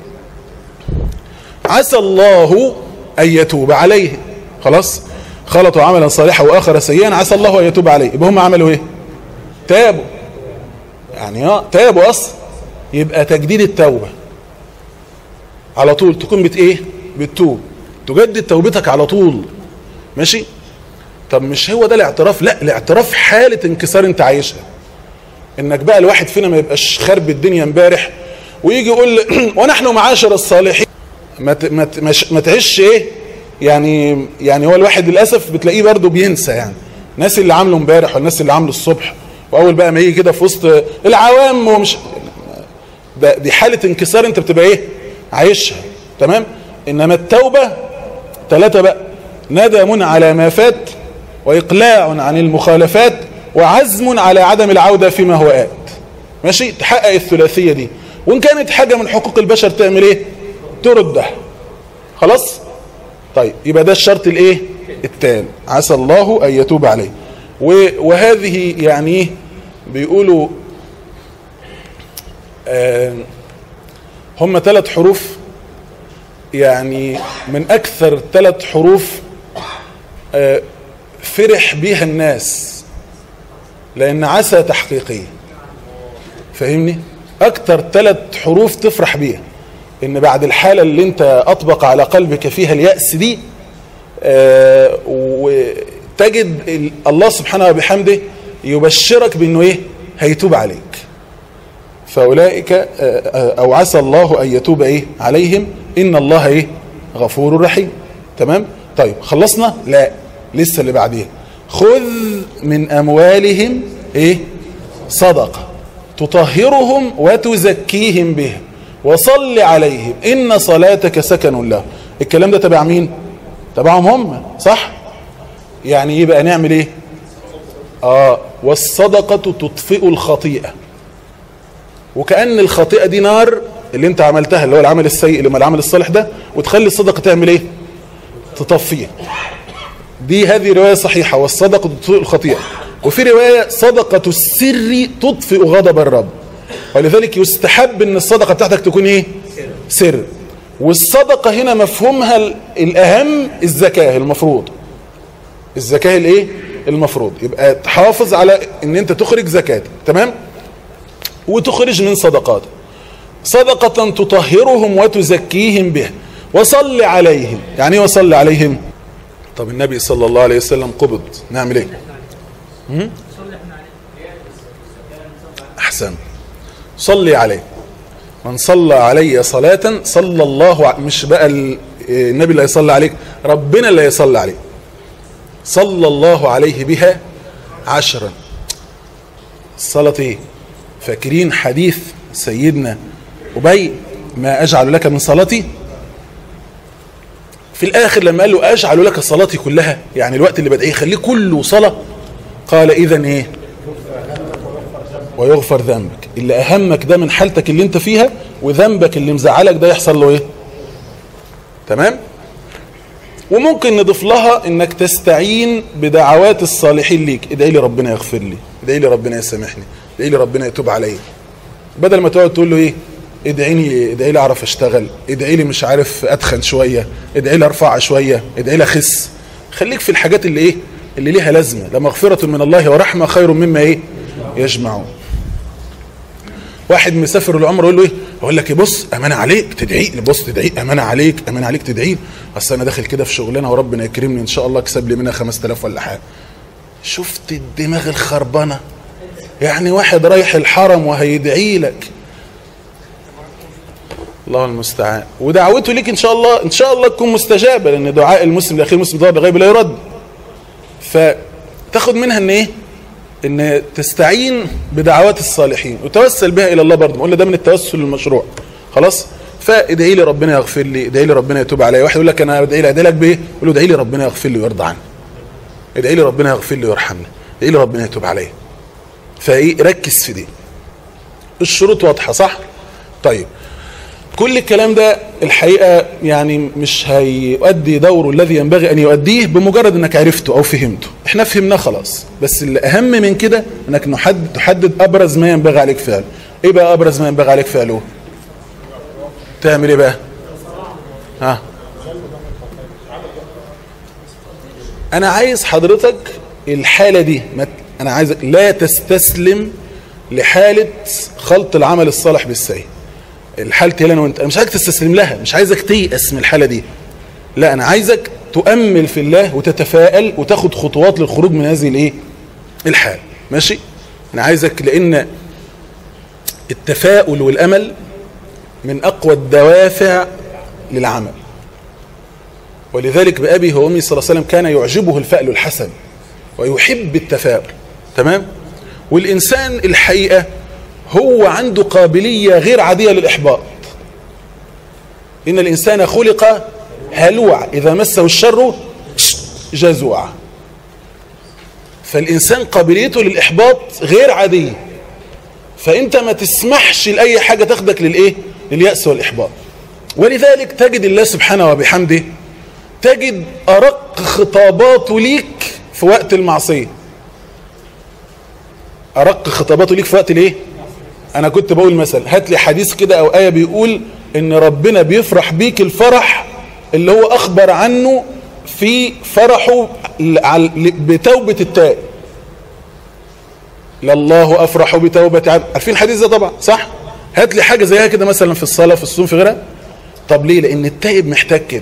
عسى الله ان يتوب عليه خلاص خلطوا عملا صالحا واخر سيئا عسى الله ان يتوب عليه يبقى هم عملوا ايه تابوا يعني اه تابوا اصلا يبقى تجديد التوبة على طول تكون بت ايه بتتوب تجدد توبتك على طول ماشي طب مش هو ده الاعتراف لا الاعتراف حالة انكسار انت عايشها انك بقى الواحد فينا ما يبقاش خرب الدنيا امبارح ويجي يقول ونحن معاشر الصالحين ما ما ما تعيش ايه يعني يعني هو الواحد للاسف بتلاقيه برضه بينسى يعني الناس اللي عامله امبارح والناس اللي عامله الصبح واول بقى ما يجي كده في وسط العوام ومش ده دي حالة انكسار انت بتبقى ايه عايشها تمام انما التوبة ثلاثة بقى ندم على ما فات وإقلاع عن المخالفات وعزم على عدم العودة فيما هو آت ماشي تحقق الثلاثية دي وإن كانت حاجة من حقوق البشر تعمل إيه تردها خلاص طيب يبقى ده الشرط الإيه التام عسى الله أن يتوب عليه وهذه يعني بيقولوا آه هم ثلاث حروف يعني من أكثر ثلاث حروف آه فرح بيها الناس لأن عسى تحقيقية فاهمني أكتر ثلاث حروف تفرح بيها إن بعد الحالة اللي أنت أطبق على قلبك فيها اليأس دي آه وتجد الله سبحانه وبحمده يبشرك بانه ايه هيتوب عليك فاولئك آه، آه، او عسى الله ان يتوب ايه عليهم ان الله ايه غفور رحيم تمام طيب خلصنا لا لسه اللي بعديها خذ من اموالهم ايه صدقه تطهرهم وتزكيهم بها وصل عليهم ان صلاتك سكن له الكلام ده تبع مين تبعهم هم صح يعني يبقى نعمل ايه اه والصدقه تطفئ الخطيئه وكأن الخطيئة دي نار اللي انت عملتها اللي هو العمل السيء اللي هو العمل الصالح ده وتخلي الصدقة تعمل ايه تطفيها دي هذه رواية صحيحة والصدقة تطفئ الخطيئة وفي رواية صدقة السر تطفئ غضب الرب ولذلك يستحب ان الصدقة بتاعتك تكون ايه سر والصدقة هنا مفهومها ال- الأهم الزكاة المفروض الزكاة الايه المفروض يبقى تحافظ على ان انت تخرج زكاة تمام وتخرج من صدقات صدقة تطهرهم وتزكيهم به وصل عليهم يعني ايه وصل عليهم طب النبي صلى الله عليه وسلم قبض نعمل ايه هم؟ احسن صلي عليه من صلى علي صلاة صلى الله ع... مش بقى ال- النبي اللي يصلي عليك ربنا اللي يصلي عليك صلى الله عليه بها عشرا الصلاة ايه فاكرين حديث سيدنا أبي ما أجعل لك من صلاتي في الآخر لما قال له أجعل لك صلاتي كلها يعني الوقت اللي بدعيه خليه كله صلاة قال إذا إيه ويغفر ذنبك اللي أهمك ده من حالتك اللي انت فيها وذنبك اللي مزعلك ده يحصل له إيه تمام وممكن نضيف لها انك تستعين بدعوات الصالحين ليك ادعي لي ربنا يغفر لي ادعي لي ربنا يسامحني ادعي لي ربنا يتوب عليا بدل ما تقعد تقول له ايه ادعيني ادعي لي اعرف اشتغل ادعي لي مش عارف اتخن شويه ادعي لي ارفع شويه ادعي لي اخس خليك في الحاجات اللي ايه اللي ليها لازمه لمغفره من الله ورحمه خير مما ايه يجمعون واحد مسافر العمره يقول له ايه يقول لك إيه بص امانه عليك تدعي لي بص تدعي امانه عليك امانه عليك تدعي لي اصل انا داخل كده في شغلانه وربنا يكرمني ان شاء الله اكسب لي منها 5000 ولا حاجه شفت الدماغ الخربانه يعني واحد رايح الحرم وهيدعي لك الله المستعان ودعوته ليك ان شاء الله ان شاء الله تكون مستجابه لان دعاء المسلم لاخيه المسلم دعاء بغيب لا يرد فتاخد منها ان ايه ان تستعين بدعوات الصالحين وتوسل بها الى الله برضه قلنا ده من التوسل المشروع خلاص فادعي لي ربنا يغفر لي ادعي لي ربنا يتوب عليا واحد يقول لك انا ادعي لي ادعي لك بايه يقول له ادعي لي ربنا يغفر لي ويرضى عني ادعي لي ربنا يغفر لي ويرحمني ادعي لي ربنا يتوب عليا فايه ركز في دي الشروط واضحه صح طيب كل الكلام ده الحقيقة يعني مش هيؤدي دوره الذي ينبغي أن يؤديه بمجرد أنك عرفته أو فهمته احنا فهمناه خلاص بس الأهم من كده أنك نحدد تحدد أبرز ما ينبغي عليك فعله إيه بقى أبرز ما ينبغي عليك فعله تعمل إيه بقى ها أنا عايز حضرتك الحالة دي ما ت- أنا عايزك لا تستسلم لحالة خلط العمل الصالح بالسيء الحالتي اللي انا وانت أنا مش عايزك تستسلم لها مش عايزك تيأس من الحاله دي لا انا عايزك تؤمل في الله وتتفائل وتاخد خطوات للخروج من هذه الايه الحال ماشي انا عايزك لان التفاؤل والامل من اقوى الدوافع للعمل ولذلك بأبي وأمي صلى الله عليه وسلم كان يعجبه الفأل الحسن ويحب التفاؤل تمام والإنسان الحقيقة هو عنده قابلية غير عادية للإحباط إن الإنسان خلق هلوع إذا مسه الشر جزوع فالإنسان قابليته للإحباط غير عادية فأنت ما تسمحش لأي حاجة تاخدك للإيه لليأس والإحباط ولذلك تجد الله سبحانه وبحمده تجد أرق خطاباته ليك في وقت المعصية أرق خطاباته ليك في وقت الإيه أنا كنت بقول مثلا هات لي حديث كده أو آية بيقول إن ربنا بيفرح بيك الفرح اللي هو أخبر عنه في فرحه بتوبة التائب لله أفرح بتوبة عبد عارفين الحديث ده طبعا صح هات لي حاجة زيها كده مثلا في الصلاة في الصوم في غيرها طب ليه لأن التائب محتاج كده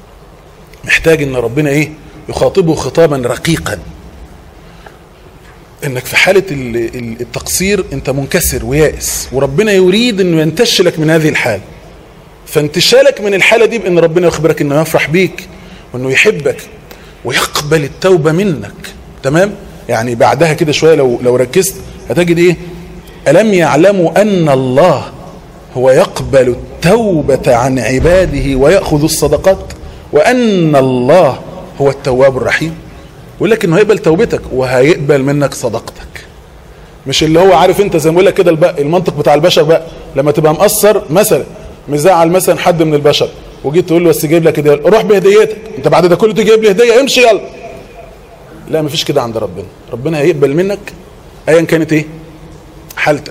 محتاج ان ربنا ايه يخاطبه خطابا رقيقا انك في حالة ال- ال- التقصير انت منكسر ويائس وربنا يريد انه ينتشلك من هذه الحالة فانتشالك من الحالة دي بان ربنا يخبرك انه يفرح بيك وانه يحبك ويقبل التوبة منك تمام يعني بعدها كده شوية لو لو ركزت هتجد ايه ألم يعلموا أن الله هو يقبل التوبة عن عباده ويأخذ الصدقات وأن الله هو التواب الرحيم يقول لك انه هيقبل توبتك وهيقبل منك صدقتك مش اللي هو عارف انت زي ما بقول لك كده البق- المنطق بتاع البشر بقى لما تبقى مقصر مثلا مزعل مثلا حد من البشر وجيت تقول له بس جايب لك هديه روح بهديتك انت بعد ده كله تجيب لي هديه امشي يلا لا مفيش كده عند ربنا ربنا هيقبل منك ايا كانت ايه حالتك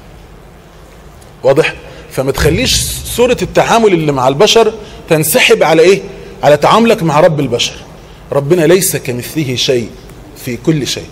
واضح فما تخليش صورة التعامل اللي مع البشر تنسحب على ايه على تعاملك مع رب البشر ربنا ليس كمثله شيء في كل شيء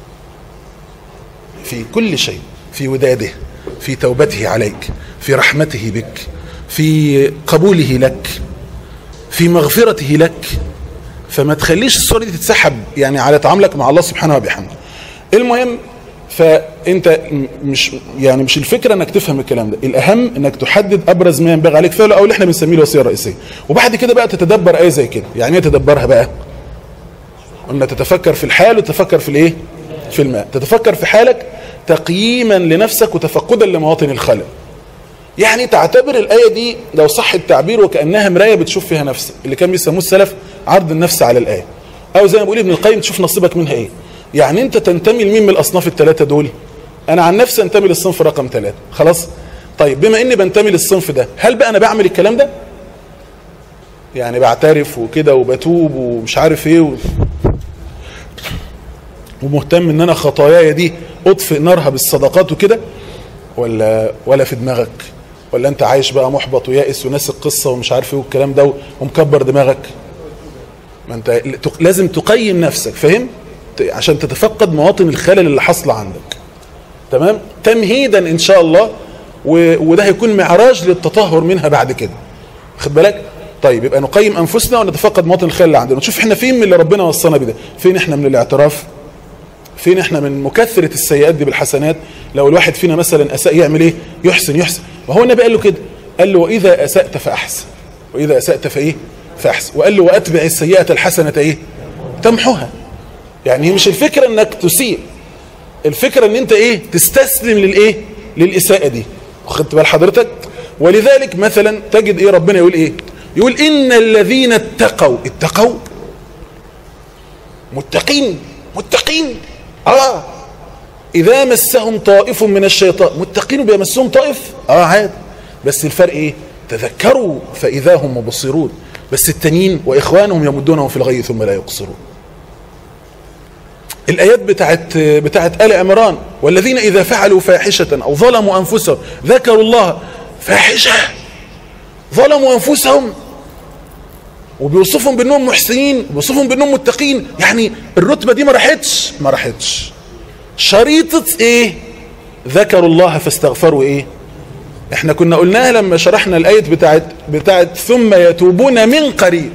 في كل شيء في وداده في توبته عليك في رحمته بك في قبوله لك في مغفرته لك فما تخليش الصورة دي تتسحب يعني على تعاملك مع الله سبحانه وبحمده المهم فانت م- مش يعني مش الفكره انك تفهم الكلام ده الاهم انك تحدد ابرز ما ينبغي عليك فعله او اللي احنا بنسميه الوصيه الرئيسيه وبعد كده بقى تتدبر ايه زي كده يعني ايه تدبرها بقى قلنا تتفكر في الحال وتتفكر في الايه في الماء تتفكر في حالك تقييما لنفسك وتفقدا لمواطن الخلل يعني تعتبر الآية دي لو صح التعبير وكأنها مراية بتشوف فيها نفسك اللي كان بيسموه السلف عرض النفس على الآية أو زي ما بيقول ابن القيم تشوف نصيبك منها إيه يعني أنت تنتمي لمين من الأصناف الثلاثة دول أنا عن نفسي أنتمي للصنف رقم ثلاثة خلاص طيب بما إني بنتمي للصنف ده هل بقى أنا بعمل الكلام ده يعني بعترف وكده وبتوب ومش عارف إيه و... ومهتم ان انا خطاياي دي اطفئ نارها بالصدقات وكده ولا ولا في دماغك ولا انت عايش بقى محبط ويائس وناسي القصه ومش عارف ايه والكلام ده ومكبر دماغك ما انت لازم تقيم نفسك فاهم ت- عشان تتفقد مواطن الخلل اللي حاصله عندك تمام تمهيدا ان شاء الله و... وده هيكون معراج للتطهر منها بعد كده خد بالك طيب يبقى نقيم انفسنا ونتفقد مواطن الخلل اللي عندنا نشوف احنا فين من اللي ربنا وصانا بده فين احنا من الاعتراف فين احنا من مكثرة السيئات دي بالحسنات لو الواحد فينا مثلا اساء يعمل ايه يحسن يحسن وهو النبي قال له كده قال له واذا اسأت فاحسن واذا اسأت فايه فاحسن وقال له واتبع السيئة الحسنة ايه تمحوها يعني هي مش الفكرة انك تسيء الفكرة ان انت ايه تستسلم للايه للاساءة دي خدت بال حضرتك ولذلك مثلا تجد ايه ربنا يقول ايه يقول ان الذين اتقوا اتقوا متقين متقين اه اذا مسهم طائف من الشيطان متقين بيمسهم طائف اه عادي بس الفرق ايه تذكروا فاذا هم مبصرون بس التانيين واخوانهم يمدونهم في الغي ثم لا يقصرون الايات بتاعت بتاعت ال عمران والذين اذا فعلوا فاحشه او ظلموا انفسهم ذكروا الله فاحشه ظلموا انفسهم وبيوصفهم بانهم محسنين وبيوصفهم بانهم متقين يعني الرتبه دي ما راحتش ما راحتش شريطه ايه ذكروا الله فاستغفروا ايه احنا كنا قلناها لما شرحنا الايه بتاعت بتاعت ثم يتوبون من قريب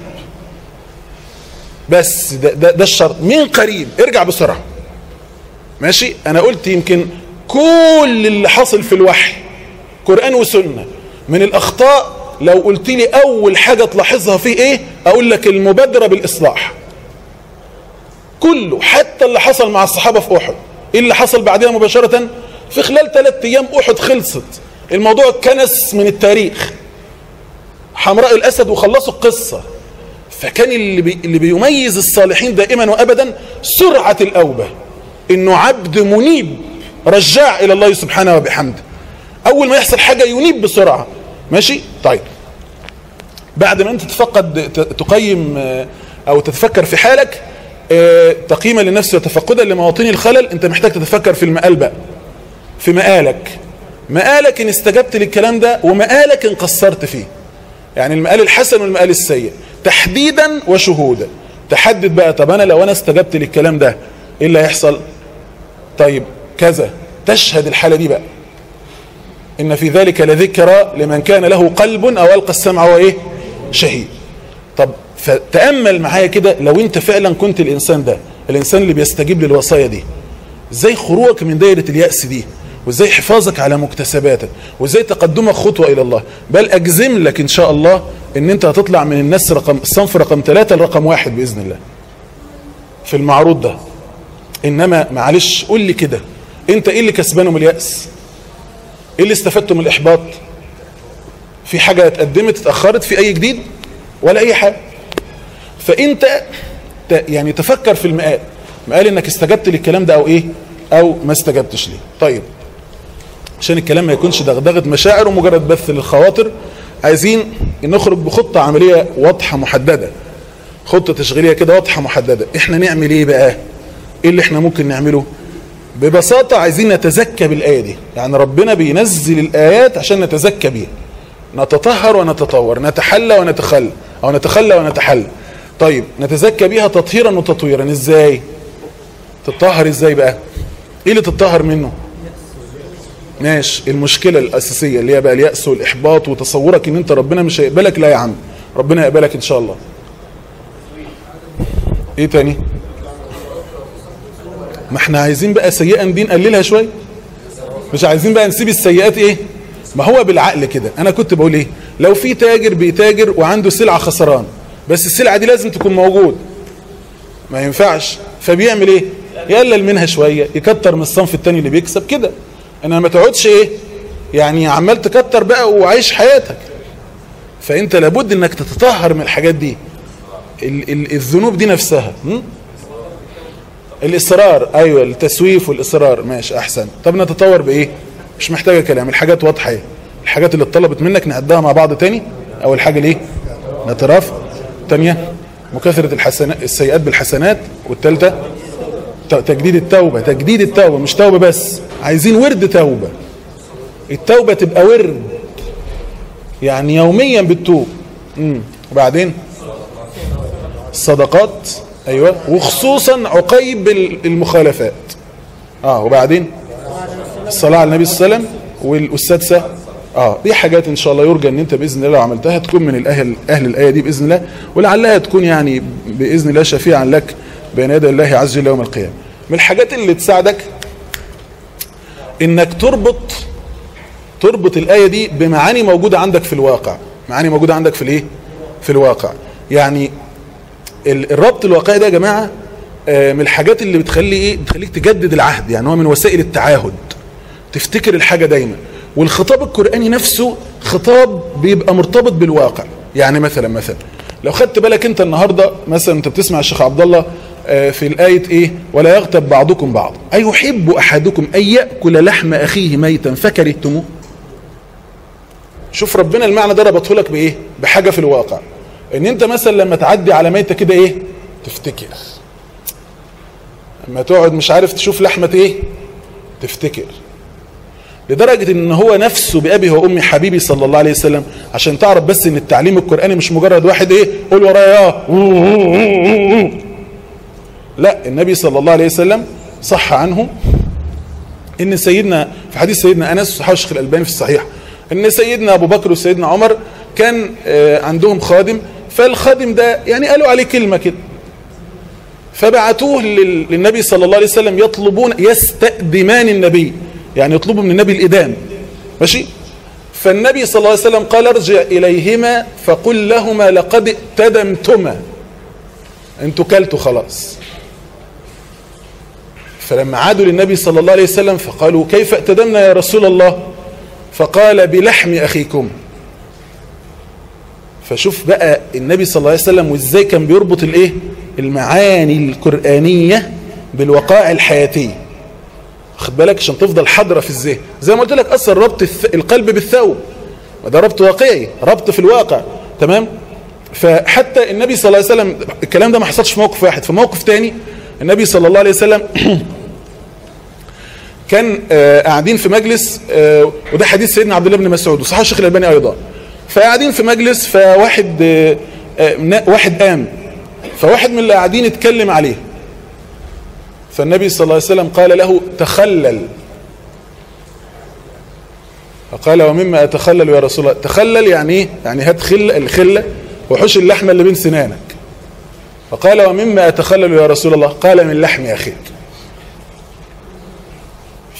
بس ده, ده, ده الشرط من قريب ارجع بسرعه ماشي انا قلت يمكن كل اللي حصل في الوحي قران وسنه من الاخطاء لو قلت لي اول حاجه تلاحظها فيه ايه اقول لك المبادره بالاصلاح كله حتى اللي حصل مع الصحابه في احد ايه اللي حصل بعدها مباشره في خلال ثلاث ايام احد خلصت الموضوع كنس من التاريخ حمراء الاسد وخلصوا القصه فكان اللي, بي اللي بيميز الصالحين دائما وابدا سرعه الاوبه انه عبد منيب رجاع الى الله سبحانه وبحمده اول ما يحصل حاجه ينيب بسرعه ماشي طيب بعد ما انت تفقد تقيم او تتفكر في حالك تقييما للنفس وتفقدا لمواطن الخلل انت محتاج تتفكر في المقال بقى في مقالك مقالك ان استجبت للكلام ده ومقالك ان قصرت فيه يعني المقال الحسن والمقال السيء تحديدا وشهودا تحدد بقى طب انا لو انا استجبت للكلام ده ايه اللي هيحصل طيب كذا تشهد الحالة دي بقى ان في ذلك لذكرى لمن كان له قلب او القى السمع وهو ايه شهيد طب فتأمل معايا كده لو انت فعلا كنت الانسان ده الانسان اللي بيستجيب للوصايا دي ازاي خروجك من دايره الياس دي وازاي حفاظك على مكتسباتك وازاي تقدمك خطوه الى الله بل اجزم لك ان شاء الله ان انت هتطلع من الناس رقم الصنف رقم ثلاثة لرقم واحد باذن الله في المعروض ده انما معلش قول لي كده انت ايه اللي كسبانه من الياس ايه اللي استفدته من الاحباط في حاجه اتقدمت اتاخرت في اي جديد ولا اي حاجه فانت ت- يعني تفكر في المقال مقال انك استجبت للكلام ده او ايه او ما استجبتش ليه طيب عشان الكلام ما يكونش دغدغه مشاعر ومجرد بث للخواطر عايزين نخرج بخطه عمليه واضحه محدده خطه تشغيليه كده واضحه محدده احنا نعمل ايه بقى ايه اللي احنا ممكن نعمله ببساطه عايزين نتزكى بالايه دي يعني ربنا بينزل الايات عشان نتزكى بيها نتطهر ونتطور نتحلى ونتخلى او نتخلى ونتحلى طيب نتزكى بيها تطهيرا وتطويرا ازاي تتطهر ازاي بقى ايه اللي تتطهر منه ماشي المشكله الاساسيه اللي هي بقى الياس والاحباط وتصورك ان انت ربنا مش هيقبلك لا يا عم ربنا يقبلك ان شاء الله ايه تاني ما احنا عايزين بقى سيئا دي نقللها شويه مش عايزين بقى نسيب السيئات ايه ما هو بالعقل كده انا كنت بقول ايه لو في تاجر بيتاجر وعنده سلعه خسران بس السلعه دي لازم تكون موجود ما ينفعش فبيعمل ايه يقلل منها شويه يكتر من الصنف التاني اللي بيكسب كده انا ما تقعدش ايه يعني عمال تكتر بقى وعايش حياتك فانت لابد انك تتطهر من الحاجات دي ال ال الذنوب دي نفسها م? الاصرار ايوه التسويف والاصرار ماشي احسن طب نتطور بايه مش محتاجه كلام الحاجات واضحه ايه الحاجات اللي اتطلبت منك نعدها مع بعض تاني اول حاجه ليه الاعتراف تانية مكاثرة الحسنات السيئات بالحسنات والثالثه ت- تجديد التوبة تجديد التوبة مش توبة بس عايزين ورد توبة التوبة تبقى ورد يعني يوميا بتتوب امم وبعدين الصدقات ايوه وخصوصا عقيب ال- المخالفات اه وبعدين الصلاة على النبي صلى الله عليه وسلم وال- والسادسة اه دي حاجات ان شاء الله يرجى ان انت باذن الله لو عملتها تكون من الاهل اهل الايه دي باذن الله ولعلها تكون يعني باذن الله شفيعا لك بين يدي الله عز وجل يوم القيامه من الحاجات اللي تساعدك انك تربط تربط الايه دي بمعاني موجوده عندك في الواقع معاني موجوده عندك في الايه في الواقع يعني ال- الربط الواقعي ده يا جماعه آه، من الحاجات اللي بتخلي ايه بتخليك تجدد العهد يعني هو من وسائل التعاهد تفتكر الحاجه دايما والخطاب القراني نفسه خطاب بيبقى مرتبط بالواقع يعني مثلا مثلا لو خدت بالك انت النهارده مثلا انت بتسمع الشيخ عبد الله آه، في الايه ايه ولا يغتب بعضكم بعض ايحب احدكم ان ياكل لحم اخيه ميتا فكرهتموه شوف ربنا المعنى ده ربطه لك بايه بحاجه في الواقع ان انت مثلا لما تعدي على ميته كده ايه تفتكر اما تقعد مش عارف تشوف لحمه ايه تفتكر لدرجة ان هو نفسه بأبي وأمي حبيبي صلى الله عليه وسلم عشان تعرف بس ان التعليم القرآني مش مجرد واحد ايه قول ورايا اه لا النبي صلى الله عليه وسلم صح عنه ان سيدنا في حديث سيدنا انس صحيح الشيخ الالباني في الصحيح ان سيدنا ابو بكر وسيدنا عمر كان آه، عندهم خادم فالخادم ده يعني قالوا عليه كلمه كده فبعتوه لل- للنبي صلى الله عليه وسلم يطلبون يستأدمان النبي يعني يطلبوا من النبي الإدام ماشي فالنبي صلى الله عليه وسلم قال ارجع إليهما فقل لهما لقد ائتدمتما انتوا كلتوا خلاص فلما عادوا للنبي صلى الله عليه وسلم فقالوا كيف ائتدمنا يا رسول الله فقال بلحم أخيكم فشوف بقى النبي صلى الله عليه وسلم وازاي كان بيربط الايه المعاني القرآنية بالوقائع الحياتية خد بالك عشان تفضل حاضرة في الذهن زي ما قلت لك اصلا ربط الث- القلب بالثوب وده ربط واقعي ربط في الواقع تمام فحتى النبي صلى الله عليه وسلم الكلام ده ما حصلش في موقف واحد في موقف تاني النبي صلى الله عليه وسلم كان آه، قاعدين في مجلس آه، وده حديث سيدنا عبد الله بن مسعود وصححه الشيخ الالباني ايضا فقاعدين في مجلس فواحد آه، آه، نا- واحد قام فواحد من اللي قاعدين اتكلم عليه فالنبي صلى الله عليه وسلم قال له تخلل فقال ومما اتخلل يا رسول الله تخلل يعني ايه يعني هات خل الخله وحش اللحمه اللي بين سنانك فقال ومما اتخلل يا رسول الله قال من لحم اخيك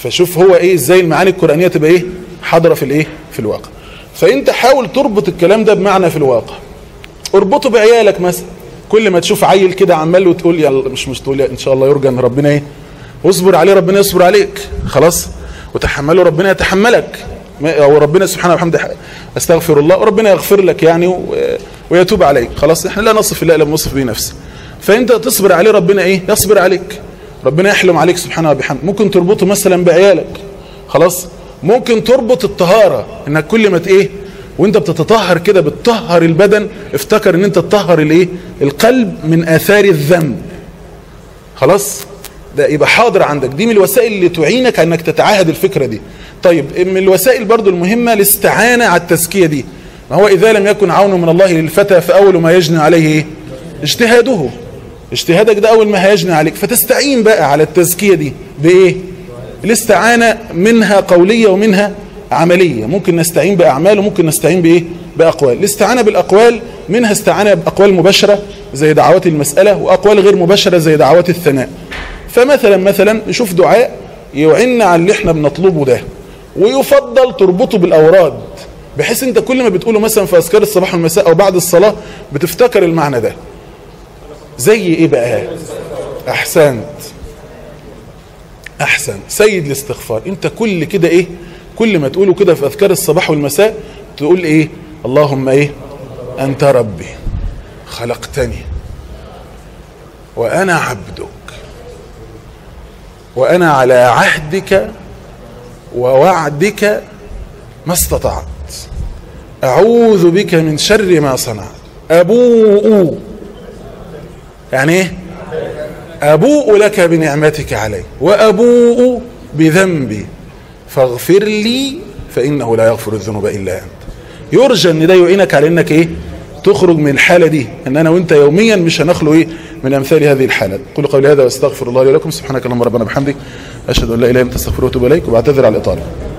فشوف هو ايه ازاي المعاني القرآنية تبقى ايه حاضرة في الايه في الواقع فانت حاول تربط الكلام ده بمعنى في الواقع اربطه بعيالك مثلا كل ما تشوف عيل كده عمال وتقول يلا مش مش تقول ان شاء الله يرجى ان ربنا ايه واصبر عليه ربنا يصبر عليك خلاص وتحمله ربنا يتحملك او ربنا سبحانه وبحمده استغفر الله وربنا يغفر لك يعني ويتوب عليك خلاص احنا لا نصف الله الا بنصف به نفسه فانت تصبر عليه ربنا ايه يصبر عليك ربنا يحلم عليك سبحانه وبحمده ممكن تربطه مثلا بعيالك خلاص ممكن تربط الطهاره انك كل ما ايه وانت بتتطهر كده بتطهر البدن افتكر ان انت تطهر الايه القلب من اثار الذنب خلاص ده يبقى حاضر عندك دي من الوسائل اللي تعينك انك تتعاهد الفكره دي طيب من الوسائل برضو المهمه الاستعانه على التزكيه دي ما هو اذا لم يكن عون من الله للفتى فاول ما يجني عليه ايه اجتهاده اجتهادك ده اول ما هيجني عليك فتستعين بقى على التزكيه دي بايه الاستعانه منها قوليه ومنها عمليه ممكن نستعين باعمال وممكن نستعين بايه باقوال الاستعانه بالاقوال منها استعانه باقوال مباشره زي دعوات المساله واقوال غير مباشره زي دعوات الثناء فمثلا مثلا نشوف دعاء يعيننا على اللي احنا بنطلبه ده ويفضل تربطه بالاوراد بحيث انت كل ما بتقوله مثلا في اذكار الصباح والمساء او بعد الصلاه بتفتكر المعنى ده زي ايه بقى احسنت احسن سيد الاستغفار انت كل كده ايه كل ما تقوله كده في اذكار الصباح والمساء تقول ايه اللهم ايه انت ربي خلقتني وانا عبدك وانا على عهدك ووعدك ما استطعت اعوذ بك من شر ما صنعت ابوء يعني ايه ابوء لك بنعمتك علي وابوء بذنبي فاغفر لي فانه لا يغفر الذنوب الا انت يرجى ان ده يعينك على انك ايه تخرج من الحاله دي ان انا وانت يوميا مش هنخلو ايه من امثال هذه الحالات قولوا قولي هذا واستغفر الله لي ولكم سبحانك اللهم ربنا بحمدك اشهد ان لا اله الا انت استغفرك واتوب اليك وبعتذر على الاطاله